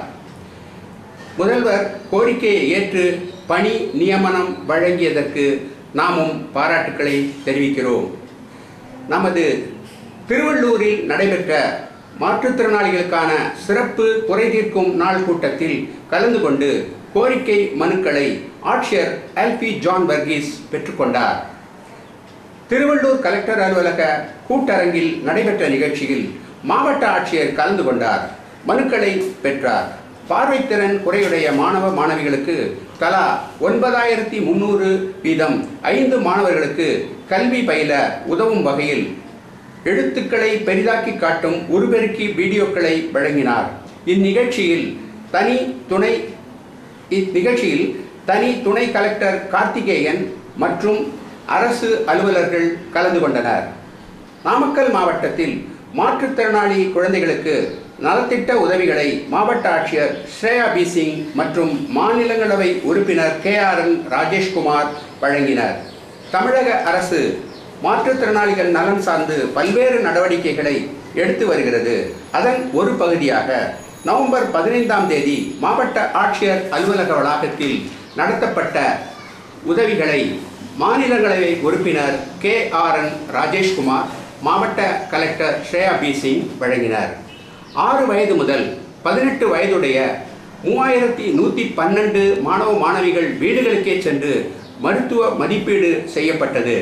முதல்வர் கோரிக்கையை ஏற்று பணி நியமனம் வழங்கியதற்கு நாமும் பாராட்டுக்களை தெரிவிக்கிறோம் நமது திருவள்ளூரில் நடைபெற்ற மாற்றுத்திறனாளிகளுக்கான சிறப்பு குறை தீர்க்கும் நாள் கூட்டத்தில் கலந்து கொண்டு கோரிக்கை மனுக்களை ஆட்சியர் எல்பி ஜான் வர்கீஸ் பெற்றுக்கொண்டார் திருவள்ளூர் கலெக்டர் அலுவலக கூட்டரங்கில் நடைபெற்ற நிகழ்ச்சியில் மாவட்ட ஆட்சியர் கலந்து கொண்டார் மனுக்களை பெற்றார் பார்வைத்திறன் குறையுடைய மாணவ மாணவிகளுக்கு தலா ஒன்பதாயிரத்தி முன்னூறு வீதம் ஐந்து மாணவர்களுக்கு கல்வி பயில உதவும் வகையில் எழுத்துக்களை பெரிதாக்கி காட்டும் உருபெருக்கி வீடியோக்களை வழங்கினார் இந்நிகழ்ச்சியில் தனி துணை இந்நிகழ்ச்சியில் தனி துணை கலெக்டர் கார்த்திகேயன் மற்றும் அரசு அலுவலர்கள் கலந்து கொண்டனர் நாமக்கல் மாவட்டத்தில் மாற்றுத்திறனாளி குழந்தைகளுக்கு நலத்திட்ட உதவிகளை மாவட்ட ஆட்சியர் ஸ்ரேயா பி சிங் மற்றும் மாநிலங்களவை உறுப்பினர் கே ஆர் என் ராஜேஷ்குமார் வழங்கினர் தமிழக அரசு மாற்றுத்திறனாளிகள் நலன் சார்ந்து பல்வேறு நடவடிக்கைகளை எடுத்து வருகிறது அதன் ஒரு பகுதியாக நவம்பர் பதினைந்தாம் தேதி மாவட்ட ஆட்சியர் அலுவலக வளாகத்தில் நடத்தப்பட்ட உதவிகளை மாநிலங்களவை உறுப்பினர் கே ஆர் என் ராஜேஷ்குமார் மாவட்ட கலெக்டர் ஸ்ரேயா பி சிங் வழங்கினர் ஆறு வயது முதல் பதினெட்டு வயதுடைய மூவாயிரத்தி நூற்றி பன்னெண்டு மாணவ மாணவிகள் வீடுகளுக்கே சென்று மருத்துவ மதிப்பீடு செய்யப்பட்டது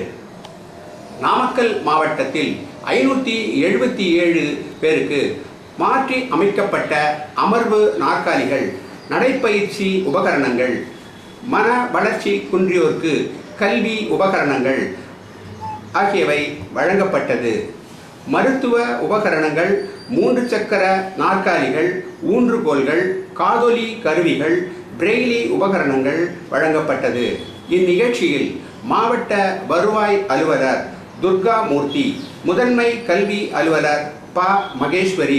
நாமக்கல் மாவட்டத்தில் ஐநூற்றி எழுபத்தி ஏழு பேருக்கு மாற்றி அமைக்கப்பட்ட அமர்வு நாற்காலிகள் நடைப்பயிற்சி உபகரணங்கள் மன வளர்ச்சி குன்றியோருக்கு கல்வி உபகரணங்கள் ஆகியவை வழங்கப்பட்டது மருத்துவ உபகரணங்கள் மூன்று சக்கர நாற்காலிகள் ஊன்றுகோல்கள் காதொலி கருவிகள் பிரெய்லி உபகரணங்கள் வழங்கப்பட்டது இந்நிகழ்ச்சியில் மாவட்ட வருவாய் அலுவலர் துர்கா மூர்த்தி முதன்மை கல்வி அலுவலர் ப மகேஸ்வரி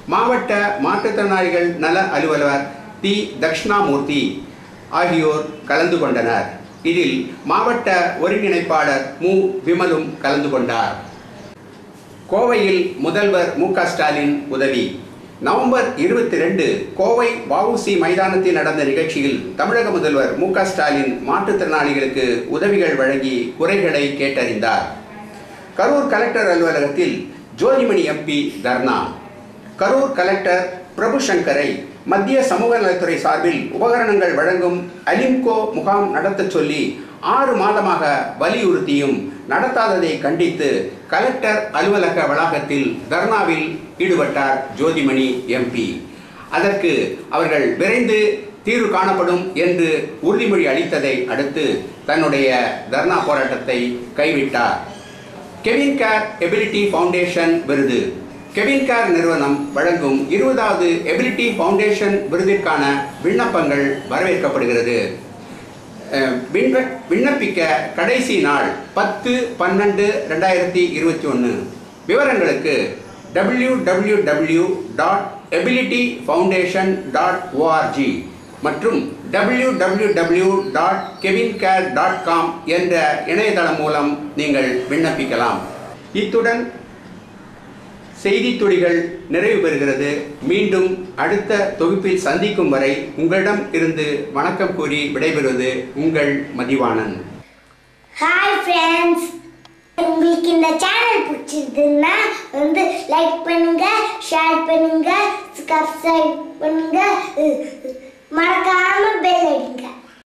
மாவட்ட மாற்றுத்திறனாளிகள் நல அலுவலர் தி தக்ஷணாமூர்த்தி ஆகியோர் கலந்து கொண்டனர் இதில் மாவட்ட ஒருங்கிணைப்பாளர் மு விமலும் கலந்து கொண்டார் கோவையில் முதல்வர் மு க ஸ்டாலின் உதவி நவம்பர் இருபத்தி ரெண்டு கோவை வஉசி மைதானத்தில் நடந்த நிகழ்ச்சியில் தமிழக முதல்வர் மு க ஸ்டாலின் மாற்றுத்திறனாளிகளுக்கு உதவிகள் வழங்கி குறைகளை கேட்டறிந்தார் கரூர் கலெக்டர் அலுவலகத்தில் ஜோதிமணி எம்பி தர்ணா கரூர் கலெக்டர் பிரபு சங்கரை மத்திய சமூக நலத்துறை சார்பில் உபகரணங்கள் வழங்கும் அலிம்கோ முகாம் நடத்தச் சொல்லி ஆறு மாதமாக வலியுறுத்தியும் நடத்தாததை கண்டித்து கலெக்டர் அலுவலக வளாகத்தில் தர்ணாவில் ஈடுபட்டார் ஜோதிமணி எம்பி அதற்கு அவர்கள் விரைந்து தீர்வு காணப்படும் என்று உறுதிமொழி அளித்ததை அடுத்து தன்னுடைய தர்ணா போராட்டத்தை கைவிட்டார் கெவின் கேர் எபிலிட்டி ஃபவுண்டேஷன் விருது கெவின் கேர் நிறுவனம் வழங்கும் இருபதாவது எபிலிட்டி ஃபவுண்டேஷன் விருதிற்கான விண்ணப்பங்கள் வரவேற்கப்படுகிறது அஹ், விண்ண- விண்ணப்பிக்க கடைசி நாள் பத்து பன்னெண்டு ரெண்டாயிரத்தி இருபத்தி ஒன்று விவரங்களுக்கு W W W dot ability foundation dot ORG மற்றும் W W W dot Kevin care dot com என்ற இணையதளம் மூலம் நீங்கள் விண்ணப்பிக்கலாம் இத்துடன் செய்தி துளிகள் நிறைவு பெறுகிறது மீண்டும் அடுத்த தொகுப்பில் சந்திக்கும் வரை உங்களிடம் இருந்து வணக்கம் கூறி விடைபெறுவது உங்கள் மதிவாணன் ஹாய் ஃப்ரெண்ட்ஸ் உங்களுக்கு இந்த சேனல் பிடிச்சிருக்குன்னா வந்து லைக் பண்ணுங்க ஷேர் பண்ணுங்க சப்ஸ்கிரைப் பண்ணுங்க அஹ், மறக்காம பெல் அடிங்க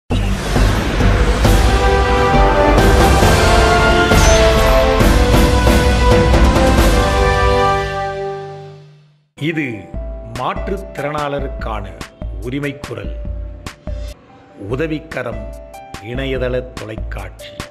இது மாற்றுத்திறனாளருக்கான உரிமை குரல் உதவிக்கரம் இணையதள தொலைக்காட்சி